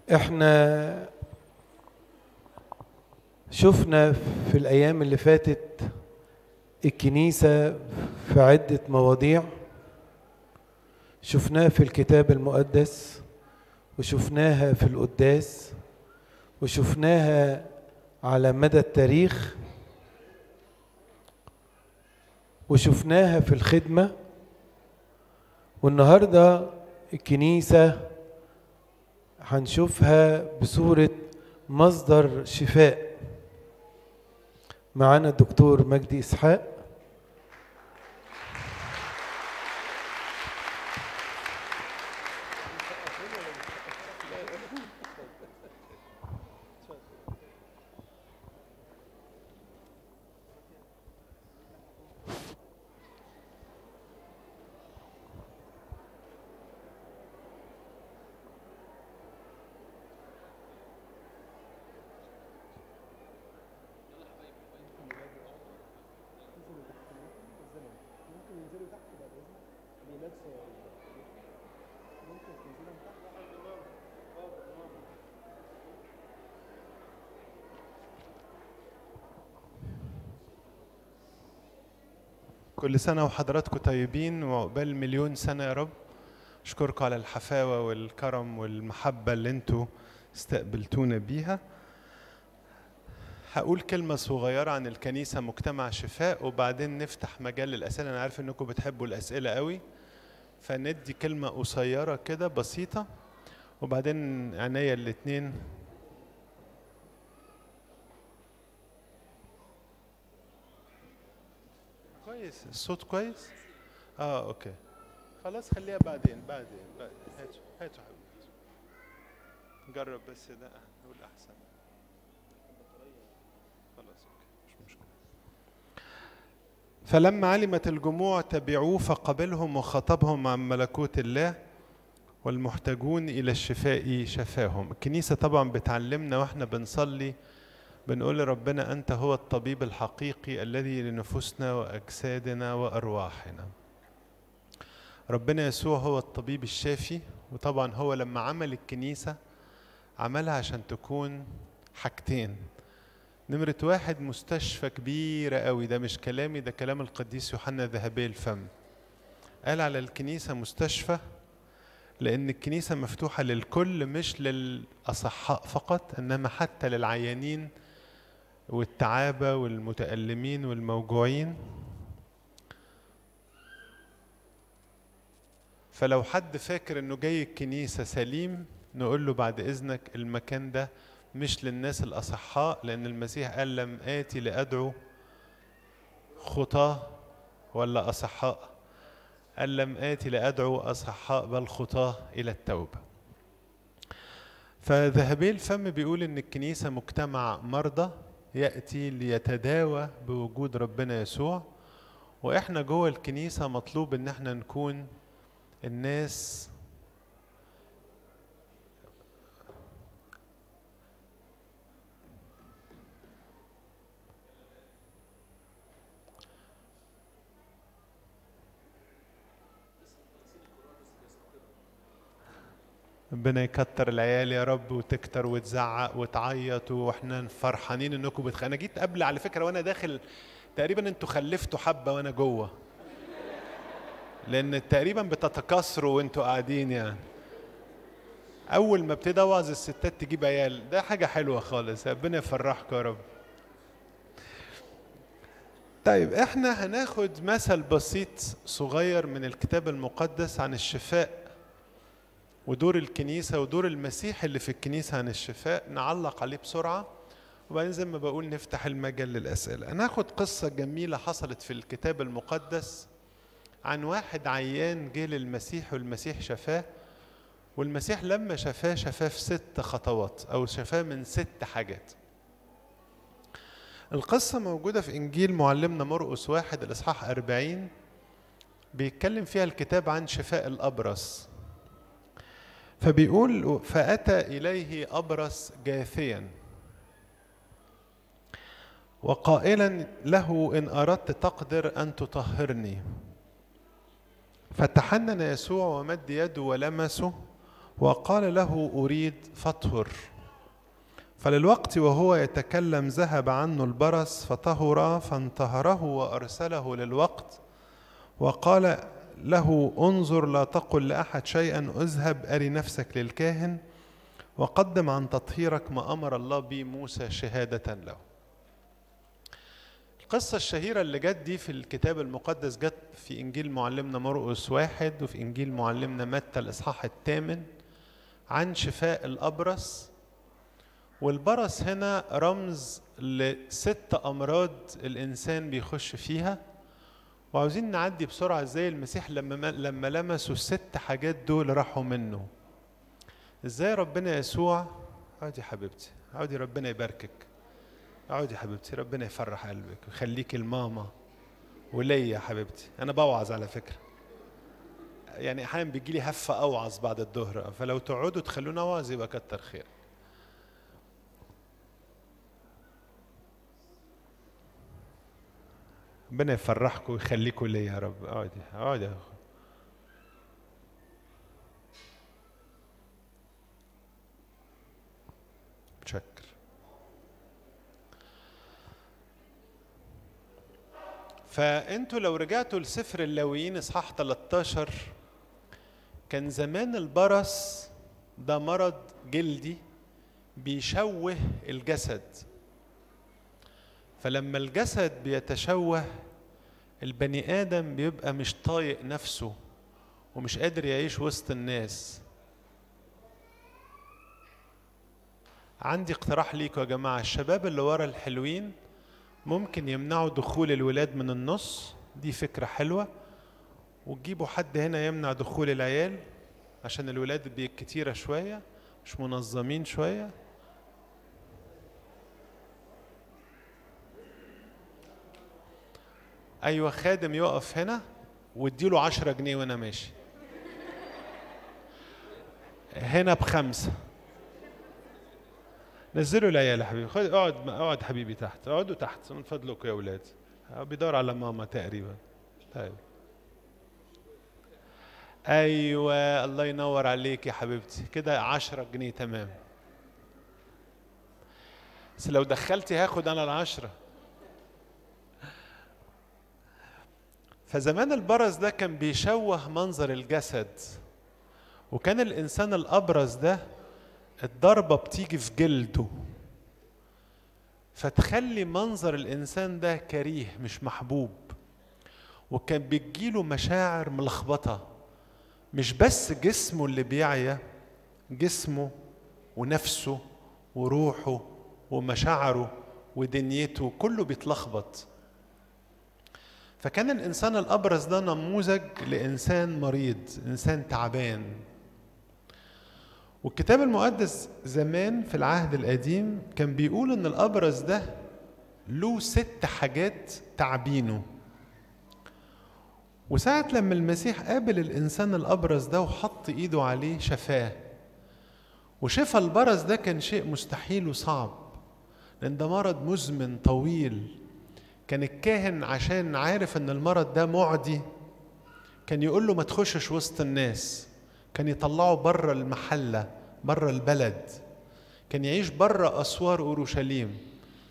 احنا شفنا في الايام اللي فاتت الكنيسه في عده مواضيع شفناها في الكتاب المقدس وشفناها في القداس وشفناها على مدى التاريخ وشفناها في الخدمه والنهارده الكنيسه هنشوفها بصوره مصدر شفاء معانا الدكتور مجدي اسحاق كل سنة وحضراتكم طيبين وعقبال مليون سنة يا رب أشكركم على الحفاوة والكرم والمحبة اللي انتوا استقبلتونا بيها هقول كلمة صغيرة عن الكنيسة مجتمع شفاء وبعدين نفتح مجال للأسئلة أنا عارف إنكم بتحبوا الأسئلة قوي فندي كلمة قصيرة كده بسيطة وبعدين عينيا الاتنين كويس الصوت كويس اه اوكي خلاص خليها بعدين بعدين بعدين هاتوا هاتوا حبيبي نجرب بس ده نقول احسن خلاص اوكي مش مشكله فلما علمت الجموع تبعوه فقبلهم وخطبهم عن ملكوت الله والمحتاجون الى الشفاء شفاهم الكنيسه طبعا بتعلمنا واحنا بنصلي بنقول لربنا أنت هو الطبيب الحقيقي الذي لنفوسنا وأجسادنا وأرواحنا ربنا يسوع هو الطبيب الشافي وطبعا هو لما عمل الكنيسة عملها عشان تكون حاجتين نمرة واحد مستشفى كبيرة قوي ده مش كلامي ده كلام القديس يوحنا ذهبي الفم قال على الكنيسة مستشفى لأن الكنيسة مفتوحة للكل مش للأصحاء فقط إنما حتى للعيانين والتعابة والمتألمين والموجوعين فلو حد فاكر انه جاي الكنيسة سليم نقول له بعد اذنك المكان ده مش للناس الاصحاء لان المسيح قال لم اتي لادعو خطاه ولا اصحاء قال لم اتي لادعو اصحاء بل خطاه الى التوبه فذهبي الفم بيقول ان الكنيسه مجتمع مرضى ياتي ليتداوى بوجود ربنا يسوع واحنا جوه الكنيسه مطلوب ان احنا نكون الناس ربنا يكتر العيال يا رب وتكتر وتزعق وتعيط واحنا فرحانين انكم بتخ... انا جيت قبل على فكره وانا داخل تقريبا انتوا خلفتوا حبه وانا جوه لان تقريبا بتتكاثروا وانتوا قاعدين يعني اول ما ابتدي اوعظ الستات تجيب عيال ده حاجه حلوه خالص ربنا يفرحكم يا رب طيب احنا هناخد مثل بسيط صغير من الكتاب المقدس عن الشفاء ودور الكنيسة ودور المسيح اللي في الكنيسة عن الشفاء نعلق عليه بسرعة وبعدين زي ما بقول نفتح المجال للأسئلة أنا هاخد قصة جميلة حصلت في الكتاب المقدس عن واحد عيان جه للمسيح والمسيح شفاه والمسيح لما شفاه شفاه في ست خطوات أو شفاه من ست حاجات القصة موجودة في إنجيل معلمنا مرقس واحد الإصحاح أربعين بيتكلم فيها الكتاب عن شفاء الأبرص فبيقول فأتى إليه أبرص جاثيا وقائلا له إن أردت تقدر أن تطهرني فتحنن يسوع ومد يده ولمسه وقال له أريد فاطهر فللوقت وهو يتكلم ذهب عنه البرص فطهر فانتهره وأرسله للوقت وقال له انظر لا تقل لأحد شيئا اذهب أري نفسك للكاهن وقدم عن تطهيرك ما أمر الله به موسى شهادة له القصة الشهيرة اللي جت دي في الكتاب المقدس جت في إنجيل معلمنا مرقس واحد وفي إنجيل معلمنا متى الإصحاح الثامن عن شفاء الأبرص والبرص هنا رمز لست أمراض الإنسان بيخش فيها وعاوزين نعدي بسرعة ازاي المسيح لما لما لمسوا الست حاجات دول راحوا منه ازاي ربنا يسوع اقعدي يا حبيبتي اقعدي ربنا يباركك اقعدي يا حبيبتي ربنا يفرح قلبك ويخليكي الماما وليا يا حبيبتي انا بوعظ على فكره يعني احيانا بيجي لي هفه اوعظ بعد الظهر فلو تقعدوا تخلونا اوعظ يبقى كتر خير ربنا يفرحكم ويخليكم ليا يا رب اقعدي اقعدي يا أخو. متشكر فانتوا لو رجعتوا لسفر اللاويين اصحاح 13 كان زمان البرص ده مرض جلدي بيشوه الجسد فلما الجسد بيتشوه البني ادم بيبقى مش طايق نفسه ومش قادر يعيش وسط الناس عندي اقتراح ليكم يا جماعه الشباب اللي ورا الحلوين ممكن يمنعوا دخول الولاد من النص دي فكره حلوه وتجيبوا حد هنا يمنع دخول العيال عشان الولاد بي كتيره شويه مش منظمين شويه ايوه خادم يقف هنا واديله عشرة جنيه وانا ماشي هنا بخمسة نزلوا العيال يا حبيبي خد اقعد اقعد حبيبي تحت اقعدوا تحت من فضلكم يا اولاد بيدور على ماما تقريبا طيب ايوه الله ينور عليك يا حبيبتي كده عشرة جنيه تمام بس لو دخلتي هاخد انا العشرة فزمان البرص ده كان بيشوه منظر الجسد وكان الانسان الابرص ده الضربه بتيجي في جلده فتخلي منظر الانسان ده كريه مش محبوب وكان بتجيله مشاعر ملخبطه مش بس جسمه اللي بيعيا جسمه ونفسه وروحه ومشاعره ودنيته كله بيتلخبط فكان الانسان الابرز ده نموذج لانسان مريض انسان تعبان والكتاب المقدس زمان في العهد القديم كان بيقول ان الابرز ده له ست حاجات تعبينه وساعة لما المسيح قابل الإنسان الأبرز ده وحط إيده عليه شفاه وشفى البرز ده كان شيء مستحيل وصعب لأن ده مرض مزمن طويل كان الكاهن عشان عارف ان المرض ده معدي كان يقول له ما تخشش وسط الناس كان يطلعه بره المحلة بره البلد كان يعيش بره أسوار أورشليم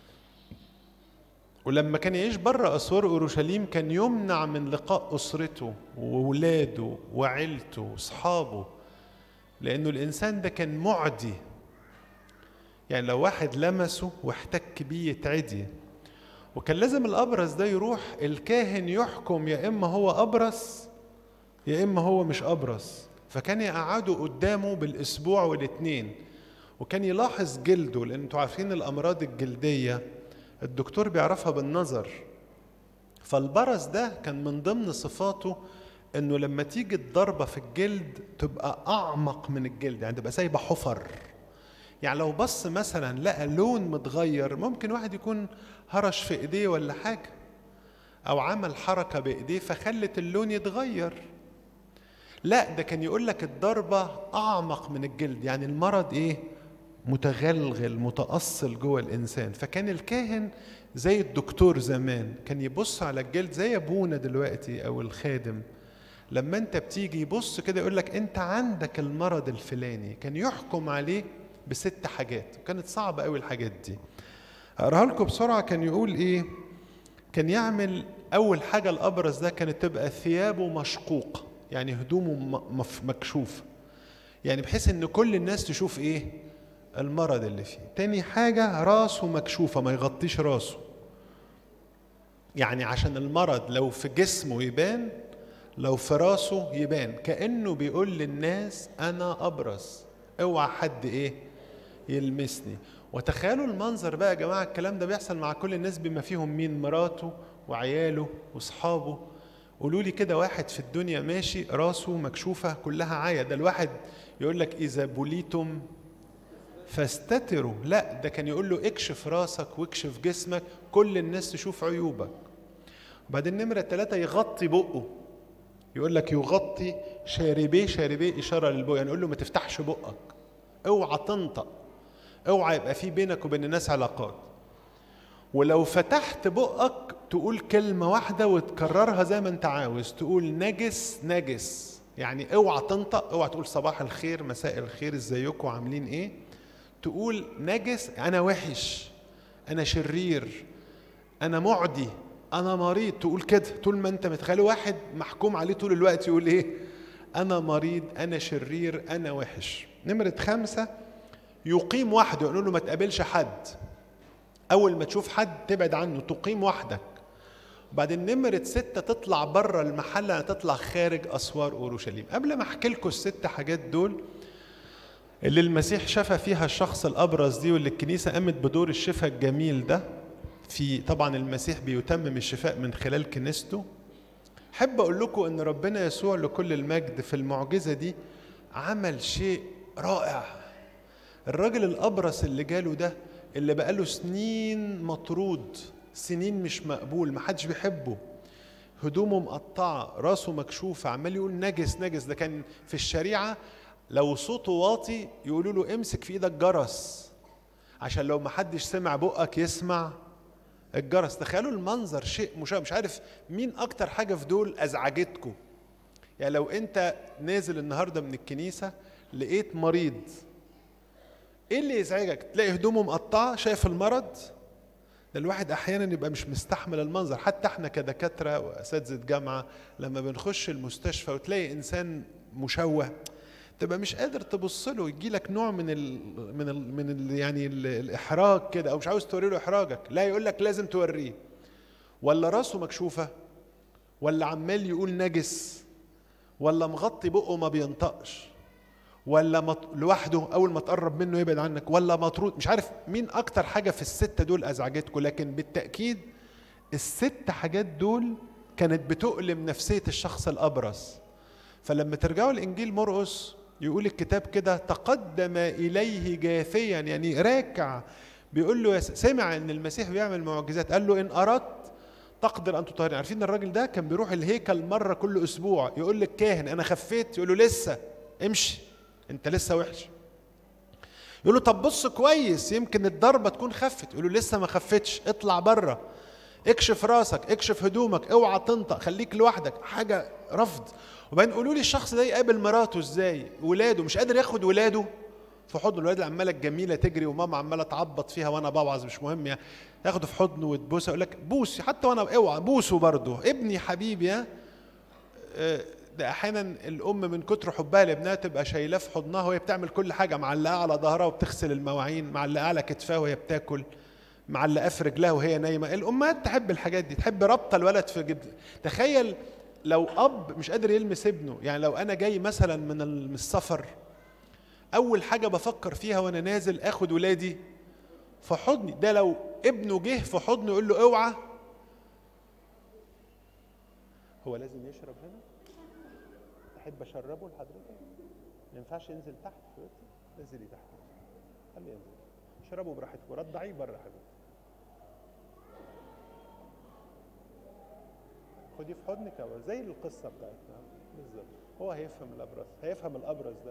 ولما كان يعيش بره أسوار أورشليم كان يمنع من لقاء أسرته وولاده وعيلته وأصحابه لأنه الإنسان ده كان معدي يعني لو واحد لمسه واحتك بيه يتعدي وكان لازم الابرص ده يروح الكاهن يحكم يا اما هو ابرص يا اما هو مش ابرص فكان يقعده قدامه بالاسبوع والاثنين وكان يلاحظ جلده لان انتوا عارفين الامراض الجلديه الدكتور بيعرفها بالنظر فالبرص ده كان من ضمن صفاته انه لما تيجي الضربه في الجلد تبقى اعمق من الجلد يعني تبقى سايبه حفر يعني لو بص مثلا لقى لون متغير ممكن واحد يكون هرش في ايديه ولا حاجه او عمل حركه بايديه فخلت اللون يتغير لا ده كان يقول لك الضربه اعمق من الجلد يعني المرض ايه متغلغل متأصل جوه الإنسان فكان الكاهن زي الدكتور زمان كان يبص على الجلد زي أبونا دلوقتي أو الخادم لما انت بتيجي يبص كده يقول لك انت عندك المرض الفلاني كان يحكم عليه بست حاجات كانت صعبة قوي الحاجات دي اقراها لكم بسرعة كان يقول ايه كان يعمل اول حاجة الابرز ده كانت تبقى ثيابه مشقوقة يعني هدومه م- مف- مكشوفة يعني بحيث ان كل الناس تشوف ايه المرض اللي فيه تاني حاجة راسه مكشوفة ما يغطيش راسه يعني عشان المرض لو في جسمه يبان لو في راسه يبان كأنه بيقول للناس أنا أبرص اوعى حد إيه يلمسني وتخيلوا المنظر بقى يا جماعة الكلام ده بيحصل مع كل الناس بما فيهم مين مراته وعياله واصحابه قولوا لي كده واحد في الدنيا ماشي راسه مكشوفة كلها عاية ده الواحد يقول لك إذا بليتم فاستتروا لا ده كان يقول له اكشف راسك واكشف جسمك كل الناس تشوف عيوبك بعدين نمرة ثلاثة يغطي بقه يقول لك يغطي شاربيه شاربيه إشارة للبق يعني يقول له ما تفتحش بقك اوعى تنطق اوعى يبقى في بينك وبين الناس علاقات ولو فتحت بقك تقول كلمة واحدة وتكررها زي ما انت عاوز تقول نجس نجس يعني اوعى تنطق اوعى تقول صباح الخير مساء الخير ازيكم عاملين ايه تقول نجس انا وحش انا شرير انا معدي انا مريض تقول كده طول ما انت متخيل واحد محكوم عليه طول الوقت يقول ايه انا مريض انا شرير انا وحش نمرة خمسة يقيم وحده يقول له ما تقابلش حد اول ما تشوف حد تبعد عنه تقيم وحدك بعدين نمرة ستة تطلع بره المحل يعني تطلع خارج أسوار أورشليم قبل ما أحكي لكم الست حاجات دول اللي المسيح شفى فيها الشخص الأبرز دي واللي الكنيسة قامت بدور الشفاء الجميل ده في طبعا المسيح بيتمم الشفاء من خلال كنيسته حب أقول لكم إن ربنا يسوع لكل المجد في المعجزة دي عمل شيء رائع الراجل الأبرص اللي جاله ده اللي بقاله سنين مطرود سنين مش مقبول محدش بيحبه هدومه مقطعة راسه مكشوفة عمال يقول نجس نجس ده كان في الشريعة لو صوته واطي يقولوا له امسك في ايدك جرس عشان لو محدش سمع بقك يسمع الجرس تخيلوا المنظر شيء مش مش عارف مين اكتر حاجة في دول ازعجتكم يعني لو انت نازل النهاردة من الكنيسة لقيت مريض ايه اللي يزعجك تلاقي هدومه مقطعه شايف المرض ده الواحد احيانا يبقى مش مستحمل المنظر حتى احنا كدكاتره واساتذه جامعه لما بنخش المستشفى وتلاقي انسان مشوه تبقى مش قادر تبص له يجي لك نوع من ال من ال من ال يعني ال الاحراج كده او مش عاوز توري له احراجك لا يقول لك لازم توريه ولا راسه مكشوفه ولا عمال يقول نجس ولا مغطي بقه ما بينطقش ولا مط... لوحده اول ما تقرب منه يبعد عنك ولا مطرود مش عارف مين اكتر حاجه في السته دول ازعجتكم لكن بالتاكيد الست حاجات دول كانت بتؤلم نفسيه الشخص الابرص فلما ترجعوا لانجيل مرقس يقول الكتاب كده تقدم اليه جاثيا يعني راكع بيقول له سمع ان المسيح بيعمل معجزات قال له ان اردت تقدر ان تطهرني عارفين الراجل ده كان بيروح الهيكل مره كل اسبوع يقول للكاهن انا خفيت يقول له لسه امشي انت لسه وحش يقول له طب بص كويس يمكن الضربه تكون خفت يقول له لسه ما خفتش اطلع بره اكشف راسك اكشف هدومك اوعى تنطق خليك لوحدك حاجه رفض وبعدين قولوا لي الشخص ده يقابل مراته ازاي ولاده مش قادر ياخد ولاده في حضن الولاد العماله الجميله تجري وماما عماله تعبط فيها وانا بوعظ مش مهم يعني تاخده في حضنه وتبوسه يقول لك بوسي حتى وانا اوعى بوسه برضه ابني حبيبي ها ده احيانا الام من كتر حبها لابنها تبقى شايلاه في حضنها وهي بتعمل كل حاجه معلقاه على ظهرها وبتغسل المواعين معلقاه على كتفها وهي بتاكل معلقاه في رجلها وهي نايمه الامهات تحب الحاجات دي تحب ربط الولد في جد تخيل لو اب مش قادر يلمس ابنه يعني لو انا جاي مثلا من السفر اول حاجه بفكر فيها وانا نازل اخد ولادي في حضني ده لو ابنه جه في حضنه يقول له اوعى هو لازم يشرب هنا تحب اشربه لحضرتك ما ينفعش ينزل تحت دلوقتي نزلي تحت خليه ينزل اشربه براحتك ورضعيه بره حبيبي خديه في حضنك أو زي القصه بتاعتنا بالظبط هو هيفهم الابرص هيفهم الابرص ده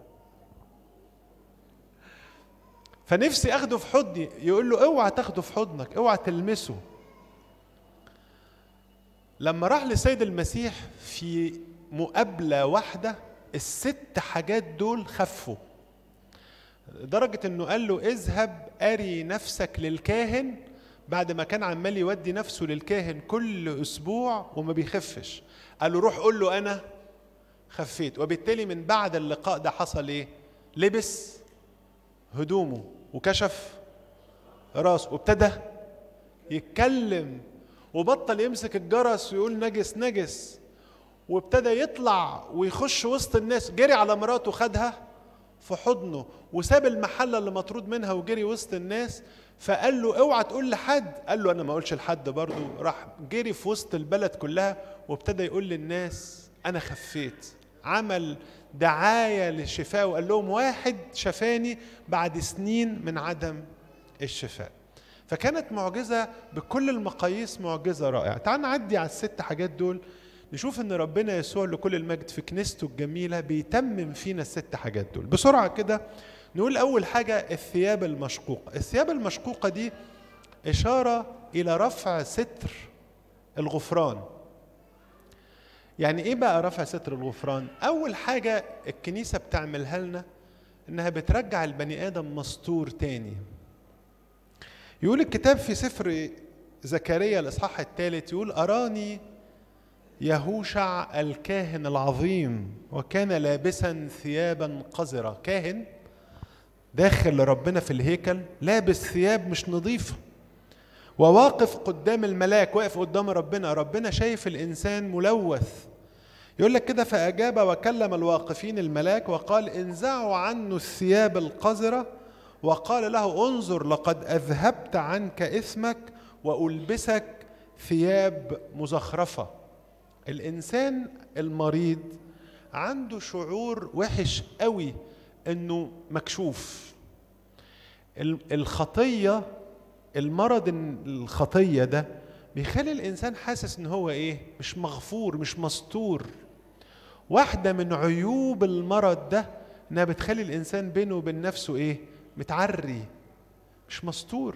فنفسي اخده في حضني يقول له اوعى تاخده في حضنك اوعى تلمسه لما راح لسيد المسيح في مقابلة واحدة الست حاجات دول خفوا لدرجة انه قال له اذهب اري نفسك للكاهن بعد ما كان عمال يودي نفسه للكاهن كل اسبوع وما بيخفش قال له روح قول له انا خفيت وبالتالي من بعد اللقاء ده حصل ايه لبس هدومه وكشف راسه وابتدى يتكلم وبطل يمسك الجرس ويقول نجس نجس وابتدى يطلع ويخش وسط الناس جري على مراته خدها في حضنه وساب المحلة اللي مطرود منها وجري وسط الناس فقال له اوعى تقول لحد قال له انا ما اقولش لحد برضه راح جري في وسط البلد كلها وابتدى يقول للناس انا خفيت عمل دعاية للشفاء وقال لهم واحد شفاني بعد سنين من عدم الشفاء فكانت معجزة بكل المقاييس معجزة رائعة تعال نعدي على الست حاجات دول نشوف ان ربنا يسوع لكل المجد في كنيسته الجميلة بيتمم فينا الست حاجات دول بسرعة كده نقول أول حاجة الثياب المشقوقة الثياب المشقوقة دي إشارة إلى رفع ستر الغفران يعني إيه بقى رفع ستر الغفران؟ أول حاجة الكنيسة بتعملها لنا إنها بترجع البني آدم مستور تاني يقول الكتاب في سفر زكريا الإصحاح الثالث يقول أراني يهوشع الكاهن العظيم وكان لابسا ثيابا قذرة كاهن داخل لربنا في الهيكل لابس ثياب مش نظيفة وواقف قدام الملاك واقف قدام ربنا ربنا شايف الإنسان ملوث يقول لك كده فأجاب وكلم الواقفين الملاك وقال انزعوا عنه الثياب القذرة وقال له انظر لقد أذهبت عنك إثمك وألبسك ثياب مزخرفة الإنسان المريض عنده شعور وحش قوي انه مكشوف الخطيه المرض الخطيه ده بيخلي الانسان حاسس ان هو ايه مش مغفور مش مستور واحده من عيوب المرض ده انها بتخلي الانسان بينه وبين نفسه ايه متعري مش مستور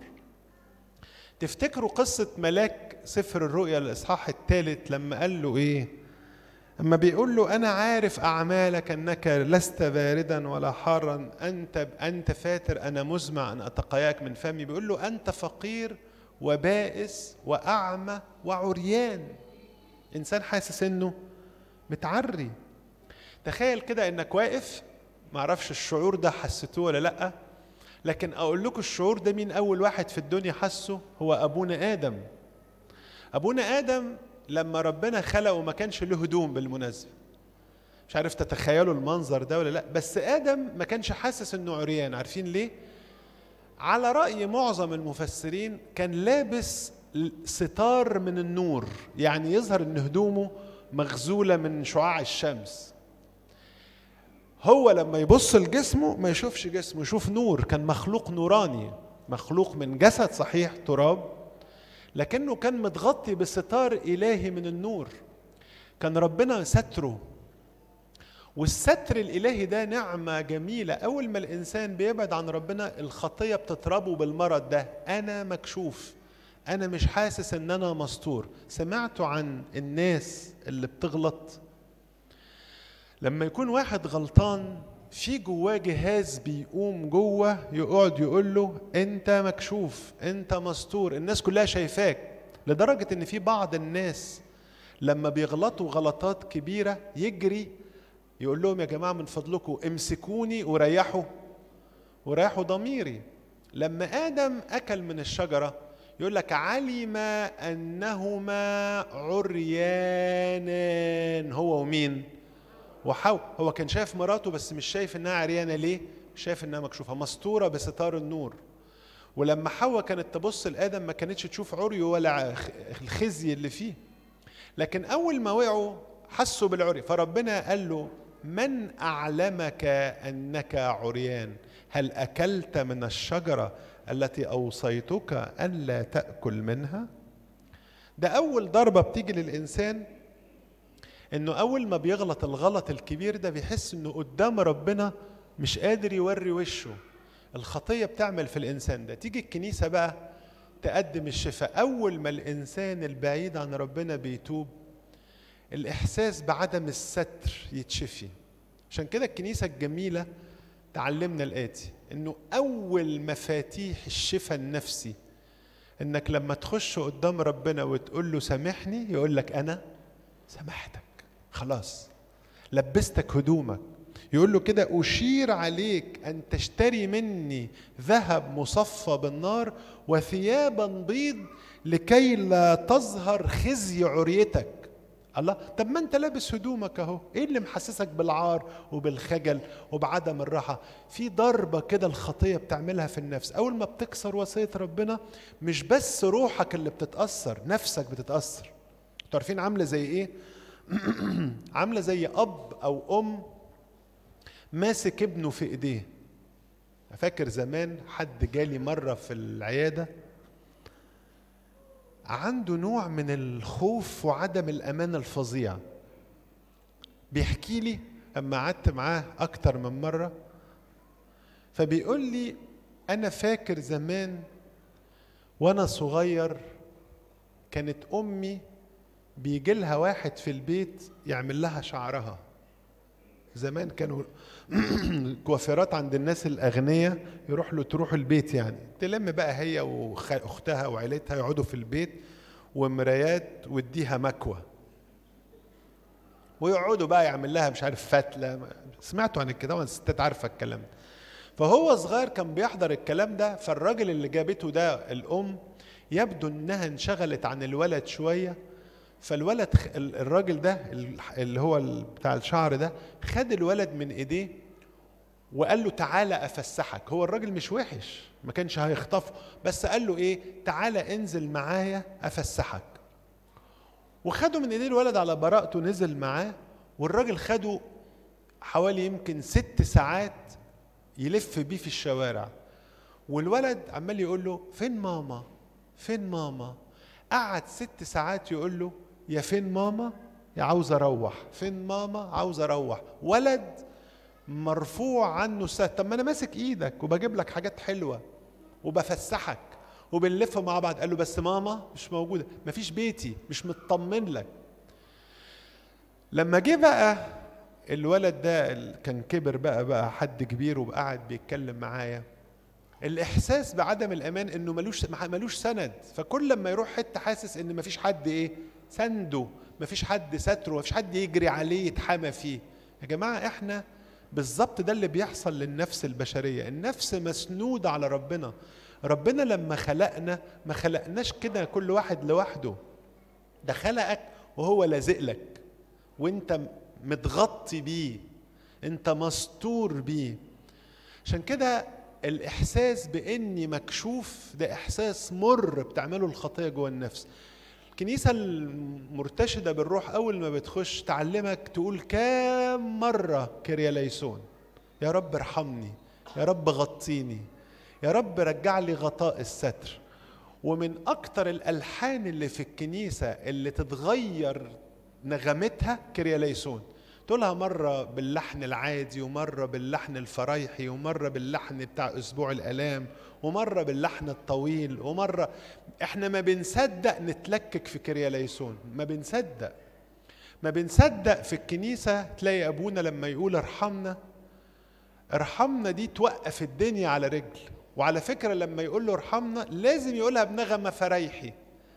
تفتكروا قصه ملاك سفر الرؤيا الاصحاح الثالث لما قال له ايه اما بيقول له انا عارف اعمالك انك لست باردا ولا حارا انت انت فاتر انا مزمع ان اتقياك من فمي بيقول له انت فقير وبائس واعمى وعريان انسان حاسس انه متعري تخيل كده انك واقف معرفش الشعور ده حسيتوه ولا لا لكن اقول لكم الشعور ده مين اول واحد في الدنيا حسه هو ابونا ادم ابونا ادم لما ربنا خلقه ما كانش له هدوم بالمناسبة مش عارف تتخيلوا المنظر ده ولا لا بس آدم ما كانش حاسس انه عريان عارفين ليه على رأي معظم المفسرين كان لابس ستار من النور يعني يظهر ان هدومه مغزولة من شعاع الشمس هو لما يبص لجسمه ما يشوفش جسمه يشوف نور كان مخلوق نوراني مخلوق من جسد صحيح تراب لكنه كان متغطي بستار إلهي من النور كان ربنا ستره والستر الإلهي ده نعمة جميلة أول ما الإنسان بيبعد عن ربنا الخطية بتضربه بالمرض ده أنا مكشوف أنا مش حاسس إن أنا مستور سمعتوا عن الناس اللي بتغلط لما يكون واحد غلطان في جواه جهاز بيقوم جوه يقعد يقول له انت مكشوف انت مستور الناس كلها شايفاك لدرجه ان في بعض الناس لما بيغلطوا غلطات كبيره يجري يقول لهم يا جماعه من فضلكم امسكوني وريحوا وريحوا ضميري لما ادم اكل من الشجره يقول لك علم انهما عريانان هو ومين وحواء هو كان شايف مراته بس مش شايف انها عريانه ليه مش شايف انها مكشوفه مستوره بستار النور ولما حواء كانت تبص لادم ما كانتش تشوف عريه ولا الخزي اللي فيه لكن اول ما وقعوا حسوا بالعري فربنا قال له من اعلمك انك عريان هل اكلت من الشجره التي اوصيتك الا تاكل منها ده اول ضربه بتيجي للانسان انه اول ما بيغلط الغلط الكبير ده بيحس انه قدام ربنا مش قادر يوري وشه الخطيه بتعمل في الانسان ده تيجي الكنيسه بقى تقدم الشفاء اول ما الانسان البعيد عن ربنا بيتوب الاحساس بعدم الستر يتشفي عشان كده الكنيسه الجميله تعلمنا الاتي انه اول مفاتيح الشفاء النفسي انك لما تخش قدام ربنا وتقول له سامحني يقول لك انا سامحتك خلاص لبستك هدومك يقول له كده أشير عليك أن تشتري مني ذهب مصفى بالنار وثيابا بيض لكي لا تظهر خزي عريتك الله طب ما انت لابس هدومك اهو ايه اللي محسسك بالعار وبالخجل وبعدم الراحه في ضربه كده الخطيه بتعملها في النفس اول ما بتكسر وصيه ربنا مش بس روحك اللي بتتاثر نفسك بتتاثر انتوا عارفين عامله زي ايه عامله زي اب او ام ماسك ابنه في ايديه فاكر زمان حد جالي مره في العياده عنده نوع من الخوف وعدم الامان الفظيع بيحكي لي اما قعدت معاه اكتر من مره فبيقول لي انا فاكر زمان وانا صغير كانت امي بيجي لها واحد في البيت يعمل لها شعرها زمان كانوا الكوافيرات عند الناس الاغنياء يروح له تروح البيت يعني تلم بقى هي واختها وعيلتها يقعدوا في البيت ومرايات واديها مكوى ويقعدوا بقى يعمل لها مش عارف فتله سمعتوا عن الكلام الستات عارفه الكلام ده فهو صغير كان بيحضر الكلام ده فالراجل اللي جابته ده الام يبدو انها انشغلت عن الولد شويه فالولد الراجل ده اللي هو بتاع الشعر ده خد الولد من ايديه وقال له تعالى افسحك هو الراجل مش وحش ما كانش هيخطفه بس قال له ايه تعالى انزل معايا افسحك وخده من ايديه الولد على براءته نزل معاه والراجل خده حوالي يمكن ست ساعات يلف بيه في الشوارع والولد عمال يقول له فين ماما فين ماما قعد ست ساعات يقول له يا فين ماما يا عاوز اروح فين ماما عاوز اروح ولد مرفوع عنه السهل طب ما انا ماسك ايدك وبجيب لك حاجات حلوه وبفسحك وبنلف مع بعض قال له بس ماما مش موجوده مفيش بيتي مش مطمن لك لما جه بقى الولد ده كان كبر بقى بقى حد كبير وقعد بيتكلم معايا الاحساس بعدم الامان انه ملوش ملوش سند فكل لما يروح حته حاسس ان مفيش حد ايه سنده مفيش حد ستره مفيش حد يجري عليه يتحمى فيه يا جماعه احنا بالظبط ده اللي بيحصل للنفس البشريه النفس مسنوده على ربنا ربنا لما خلقنا ما خلقناش كده كل واحد لوحده ده خلقك وهو لازق لك وانت متغطي بيه انت مستور بيه عشان كده الاحساس باني مكشوف ده احساس مر بتعمله الخطيه جوه النفس الكنيسه المرتشده بالروح اول ما بتخش تعلمك تقول كام مره كرياليسون يا رب ارحمني يا رب غطيني يا رب رجع لي غطاء الستر ومن اكتر الالحان اللي في الكنيسه اللي تتغير نغمتها كرياليسون تقولها مرة باللحن العادي ومرة باللحن الفرايحي ومرة باللحن بتاع أسبوع الآلام ومرة باللحن الطويل ومرة احنا ما بنصدق نتلكك في كرياليسون ما بنصدق ما بنصدق في الكنيسة تلاقي أبونا لما يقول ارحمنا ارحمنا دي توقف الدنيا على رجل وعلى فكرة لما يقول له ارحمنا لازم يقولها بنغمة فرايحي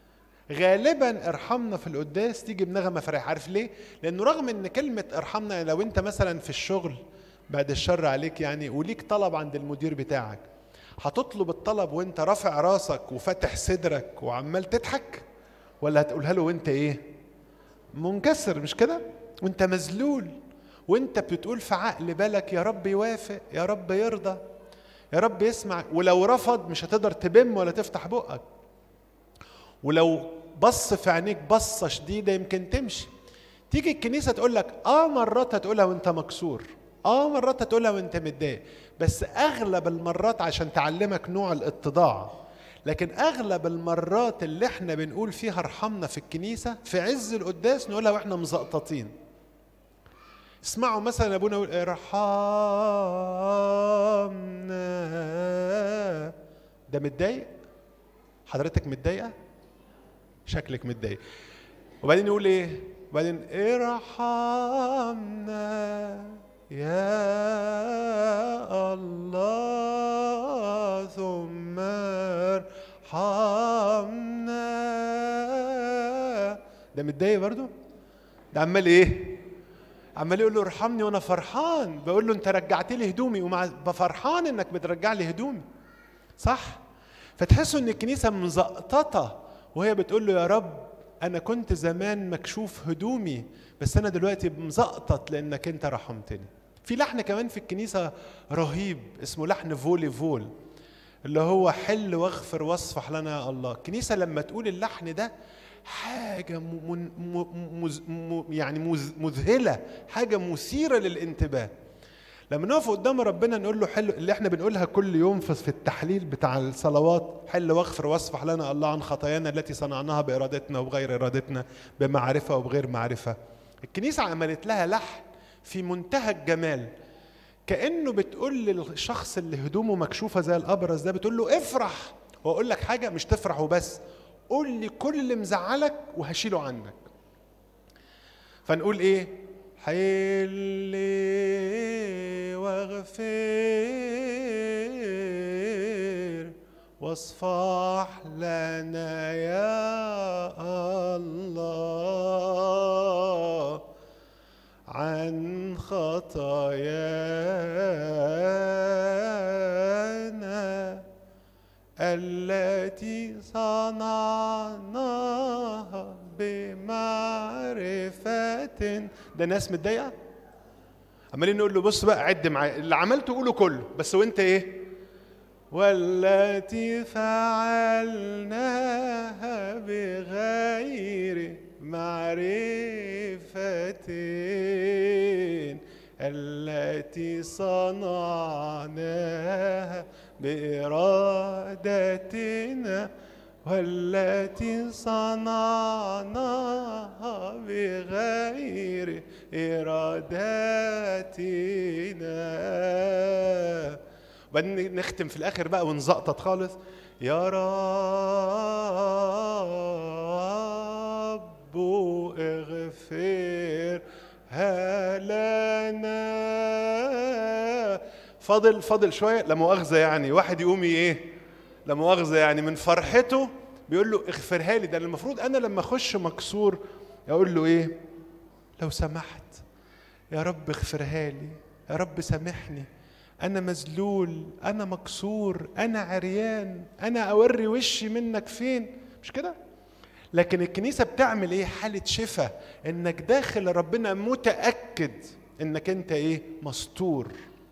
غالبا ارحمنا في القداس تيجي بنغمه فرح عارف ليه لانه رغم ان كلمه ارحمنا لو انت مثلا في الشغل بعد الشر عليك يعني وليك طلب عند المدير بتاعك هتطلب الطلب وانت رافع راسك وفاتح صدرك وعمال تضحك ولا هتقولها له وانت ايه منكسر مش كده وانت مذلول وانت بتقول في عقل بالك يا رب يوافق يا رب يرضى يا رب يسمع ولو رفض مش هتقدر تبم ولا تفتح بقك ولو بص في عينيك بصة شديدة يمكن تمشي تيجي الكنيسة تقول لك اه مرات هتقولها وانت مكسور اه مرات هتقولها وانت متضايق بس اغلب المرات عشان تعلمك نوع الاتضاع لكن اغلب المرات اللي احنا بنقول فيها ارحمنا في الكنيسة في عز القداس نقولها واحنا مزقططين اسمعوا مثلا ابونا يقول ارحمنا ده متضايق حضرتك متضايقه شكلك متضايق وبعدين يقول ايه وبعدين ارحمنا يا الله ثم ارحمنا ده متضايق برضو ده عمال ايه عمال يقول له ارحمني وانا فرحان بقول له انت رجعت لي هدومي ومع بفرحان انك بترجع لي هدومي صح فتحسوا ان الكنيسه مزقططه وهي بتقول له يا رب انا كنت زمان مكشوف هدومي بس انا دلوقتي مزقطط لانك انت رحمتني في لحن كمان في الكنيسه رهيب اسمه لحن فولي فول اللي هو حل واغفر واصفح لنا يا الله الكنيسه لما تقول اللحن ده حاجة م- من- م- مز- م- يعني مز- مذهلة حاجة مثيرة للانتباه لما نقف قدام ربنا نقول له حل اللي احنا بنقولها كل يوم في في التحليل بتاع الصلوات حل واغفر واصفح لنا الله عن خطايانا التي صنعناها بارادتنا وبغير ارادتنا بمعرفه وبغير معرفه. الكنيسه عملت لها لحن في منتهى الجمال كانه بتقول للشخص اللي هدومه مكشوفه زي الابرز ده بتقول له افرح واقول لك حاجه مش تفرح وبس قول لي كل اللي مزعلك وهشيله عنك. فنقول ايه؟ حل واغفر واصفح لنا يا الله عن خطايانا التي صنعناها بمعرفة ده ناس متضايقة عمالين نقول له بص بقى عد معايا اللي عملته قوله كله بس وانت ايه والتي فعلناها بغير معرفة التي صنعناها بإرادتنا والتي صنعناها بغير إرادتنا وبعدين نختم في الآخر بقى ونزقطط خالص يا رب اغفر لنا فاضل فاضل شويه لا مؤاخذه يعني واحد يقوم ايه لا مؤاخذه يعني من فرحته بيقول له اغفرها لي ده المفروض انا لما اخش مكسور اقول له ايه لو سمحت يا رب اغفرها لي يا رب سامحني انا مذلول انا مكسور انا عريان انا اوري وشي منك فين مش كده لكن الكنيسه بتعمل ايه حاله شفاء انك داخل ربنا متاكد انك انت ايه مستور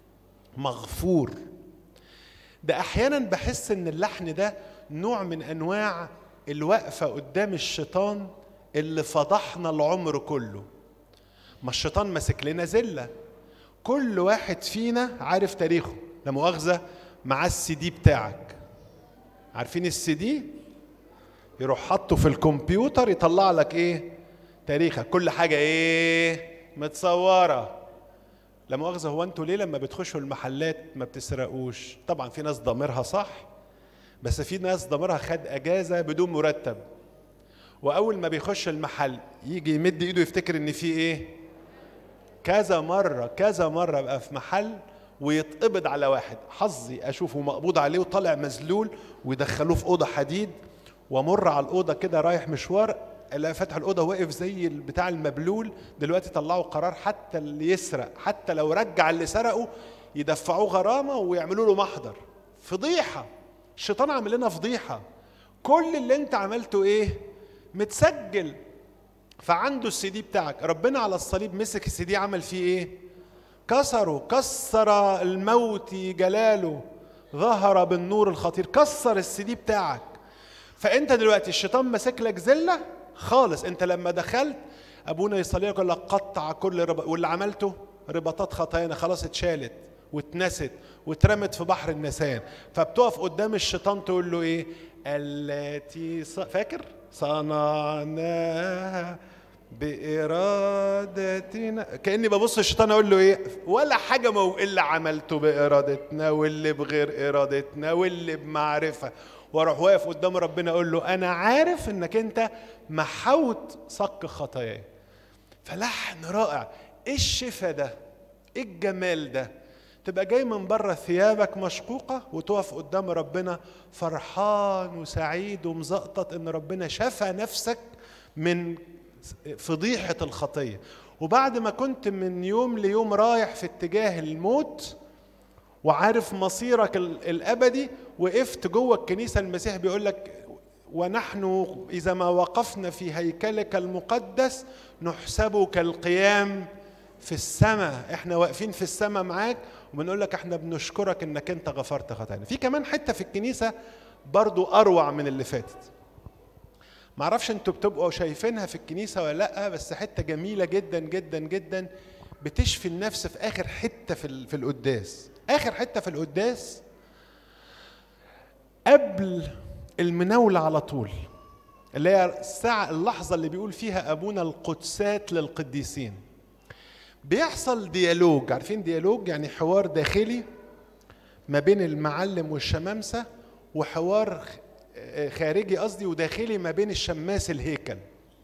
مغفور ده احيانا بحس ان اللحن ده نوع من انواع الوقفه قدام الشيطان اللي فضحنا العمر كله ما الشيطان ماسك لنا زله كل واحد فينا عارف تاريخه لا مؤاخذه معاه السي دي بتاعك عارفين السي دي يروح حاطه في الكمبيوتر يطلع لك ايه تاريخك كل حاجه ايه متصوره لا مؤاخذه هو انتوا ليه لما بتخشوا المحلات ما بتسرقوش طبعا في ناس ضميرها صح بس في ناس ضميرها خد اجازه بدون مرتب واول ما بيخش المحل يجي يمد ايده يفتكر ان في ايه كذا مره كذا مره ابقى في محل ويتقبض على واحد حظي اشوفه مقبوض عليه وطالع مذلول ويدخلوه في اوضه حديد وامر على الاوضه كده رايح مشوار الاقي فاتح الاوضه واقف زي بتاع المبلول دلوقتي طلعوا قرار حتى اللي يسرق حتى لو رجع اللي سرقه يدفعوه غرامه ويعملوا له محضر فضيحه الشيطان عامل لنا فضيحه كل اللي انت عملته ايه متسجل فعنده السي دي بتاعك ربنا على الصليب مسك السي دي عمل فيه ايه كسره كسر الموت جلاله ظهر بالنور الخطير كسر السي دي بتاعك فانت دلوقتي الشيطان ماسك لك زله خالص انت لما دخلت ابونا يصلي لك يقول لك قطع كل ربط واللي عملته رباطات خطايانا خلاص اتشالت واتنست واترمت في بحر النسيان فبتقف قدام الشيطان تقول له ايه التي ص... فاكر صنعناها بإرادتنا كأني ببص الشيطان أقول له إيه ولا حاجة مو اللي عملته بإرادتنا واللي بغير إرادتنا واللي بمعرفة واروح واقف قدام ربنا اقول له انا عارف انك انت محوت صك خطاياي فلحن رائع ايه الشفا ده ايه الجمال ده تبقى جاي من بره ثيابك مشقوقة وتقف قدام ربنا فرحان وسعيد ومزقطط ان ربنا شفى نفسك من فضيحة الخطية وبعد ما كنت من يوم ليوم رايح في اتجاه الموت وعارف مصيرك ال- الابدي وقفت جوه الكنيسه المسيح بيقول لك ونحن اذا ما وقفنا في هيكلك المقدس نحسب كالقيام في السماء احنا واقفين في السماء معاك وبنقول لك احنا بنشكرك انك انت غفرت خطايانا في كمان حته في الكنيسه برضو اروع من اللي فاتت معرفش انتوا بتبقوا شايفينها في الكنيسه ولا لا بس حته جميله جدا جدا جدا بتشفي النفس في اخر حته في ال- في القداس اخر حته في القداس قبل المناوله على طول اللي هي الساعه اللحظه اللي بيقول فيها ابونا القدسات للقديسين بيحصل ديالوج عارفين ديالوج يعني حوار داخلي ما بين المعلم والشمامسه وحوار خ- آه، خارجي قصدي وداخلي ما بين الشماس الهيكل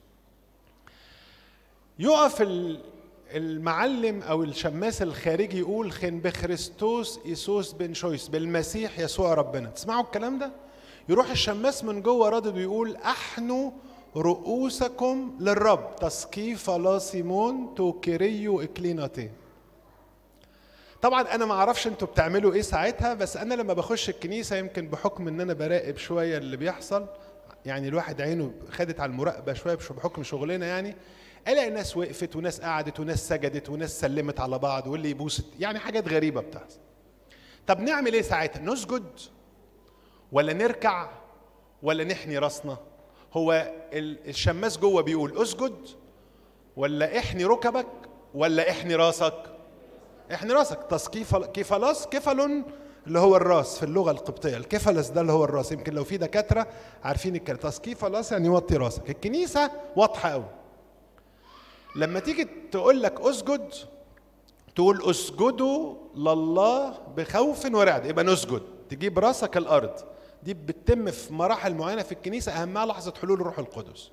يقف ال- المعلم او الشماس الخارجي يقول خن بخريستوس ايسوس بن شويس بالمسيح يسوع ربنا تسمعوا الكلام ده يروح الشماس من جوه رادد ويقول احنوا رؤوسكم للرب تسقيف لا سيمون توكيريو اكليناتي طبعا انا ما اعرفش انتوا بتعملوا ايه ساعتها بس انا لما بخش الكنيسه يمكن بحكم ان انا براقب شويه اللي بيحصل يعني الواحد عينه خدت على المراقبه شويه بش- بحكم شغلنا يعني الاقي ناس وقفت وناس قعدت وناس سجدت وناس سلمت على بعض واللي يبوس يعني حاجات غريبه بتحصل طب نعمل ايه ساعتها نسجد ولا نركع ولا نحني راسنا هو ال- الشماس جوه بيقول اسجد ولا احني ركبك ولا احني راسك احني راسك تسقيف كيفالس كيفالون اللي هو الراس في اللغه القبطيه الكيفالس ده اللي هو الراس يمكن لو في دكاتره عارفين الكلام تسقيفالس يعني وطي راسك الكنيسه واضحه قوي لما تيجي تقول لك اسجد تقول اسجدوا لله بخوف ورعد يبقى نسجد تجيب راسك الارض دي بتتم في مراحل معينه في الكنيسه اهمها لحظه حلول الروح القدس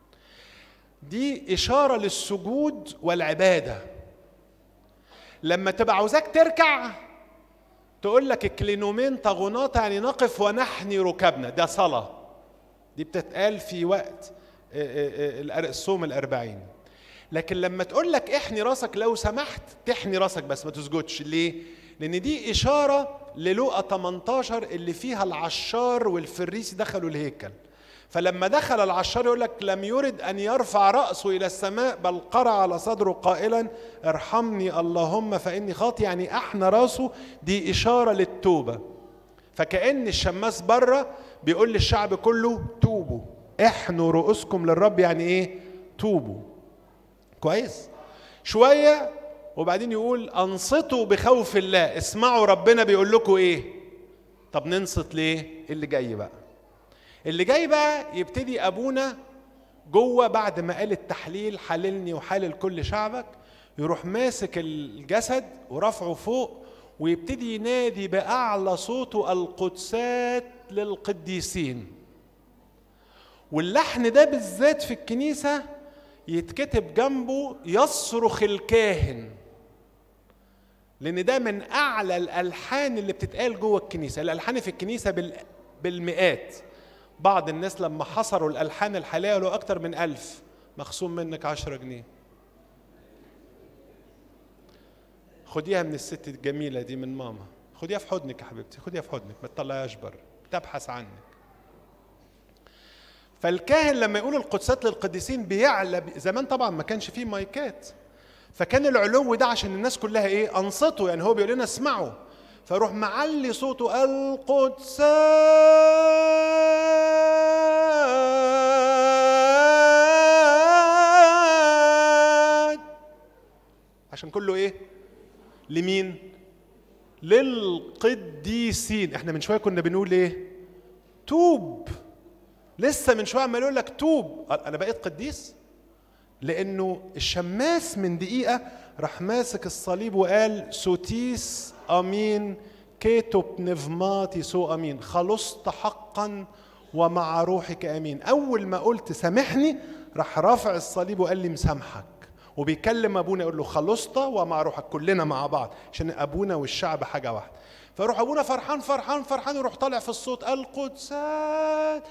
دي اشاره للسجود والعباده لما تبقى عاوزاك تركع تقول لك الكلينومين طاغوناتا يعني نقف ونحني ركبنا ده صلاه دي بتتقال في وقت آه، آه، آه، الصوم الأربعين لكن لما تقول لك احني راسك لو سمحت تحني راسك بس ما تسجدش ليه؟ لأن دي إشارة للوقا 18 اللي فيها العشار والفريسي دخلوا الهيكل فلما دخل العشار يقول لك لم يرد أن يرفع رأسه إلى السماء بل قرع على صدره قائلا ارحمني اللهم فإني خاطي يعني أحنى راسه دي إشارة للتوبة فكأن الشماس بره بيقول للشعب كله توبوا احنوا رؤوسكم للرب يعني ايه توبوا كويس شوية وبعدين يقول انصتوا بخوف الله اسمعوا ربنا بيقول لكم ايه طب ننصت ليه اللي جاي بقى اللي جاي بقى يبتدي ابونا جوه بعد ما قال التحليل حللني وحلل كل شعبك يروح ماسك الجسد ورفعه فوق ويبتدي ينادي باعلى صوته القدسات للقديسين واللحن ده بالذات في الكنيسه يتكتب جنبه يصرخ الكاهن لان ده من اعلى الالحان اللي بتتقال جوه الكنيسه الالحان في الكنيسه بال... بالمئات بعض الناس لما حصروا الالحان الحاليه له اكتر من ألف مخصوم منك عشرة جنيه خديها من الست الجميلة دي من ماما خديها في حضنك يا حبيبتي خديها في حضنك ما تطلعيهاش بره تبحث عنك فالكاهن لما يقول القدسات للقديسين بيعلى زمان طبعا ما كانش فيه مايكات فكان العلو ده عشان الناس كلها ايه انصتوا يعني هو بيقول لنا اسمعوا فيروح معلي صوته القدسات عشان كله ايه لمين للقديسين احنا من شويه كنا بنقول ايه توب لسه من شويه عمال يقول لك توب انا بقيت قديس لانه الشماس من دقيقه راح ماسك الصليب وقال سوتيس امين كيتو بنفماتي سو امين خلصت حقا ومع روحك امين اول ما قلت سامحني راح رافع الصليب وقال لي مسامحك وبيكلم ابونا يقول له خلصت ومع روحك كلنا مع بعض عشان ابونا والشعب حاجه واحده فيروح ابونا فرحان فرحان فرحان يروح طالع في الصوت القدسات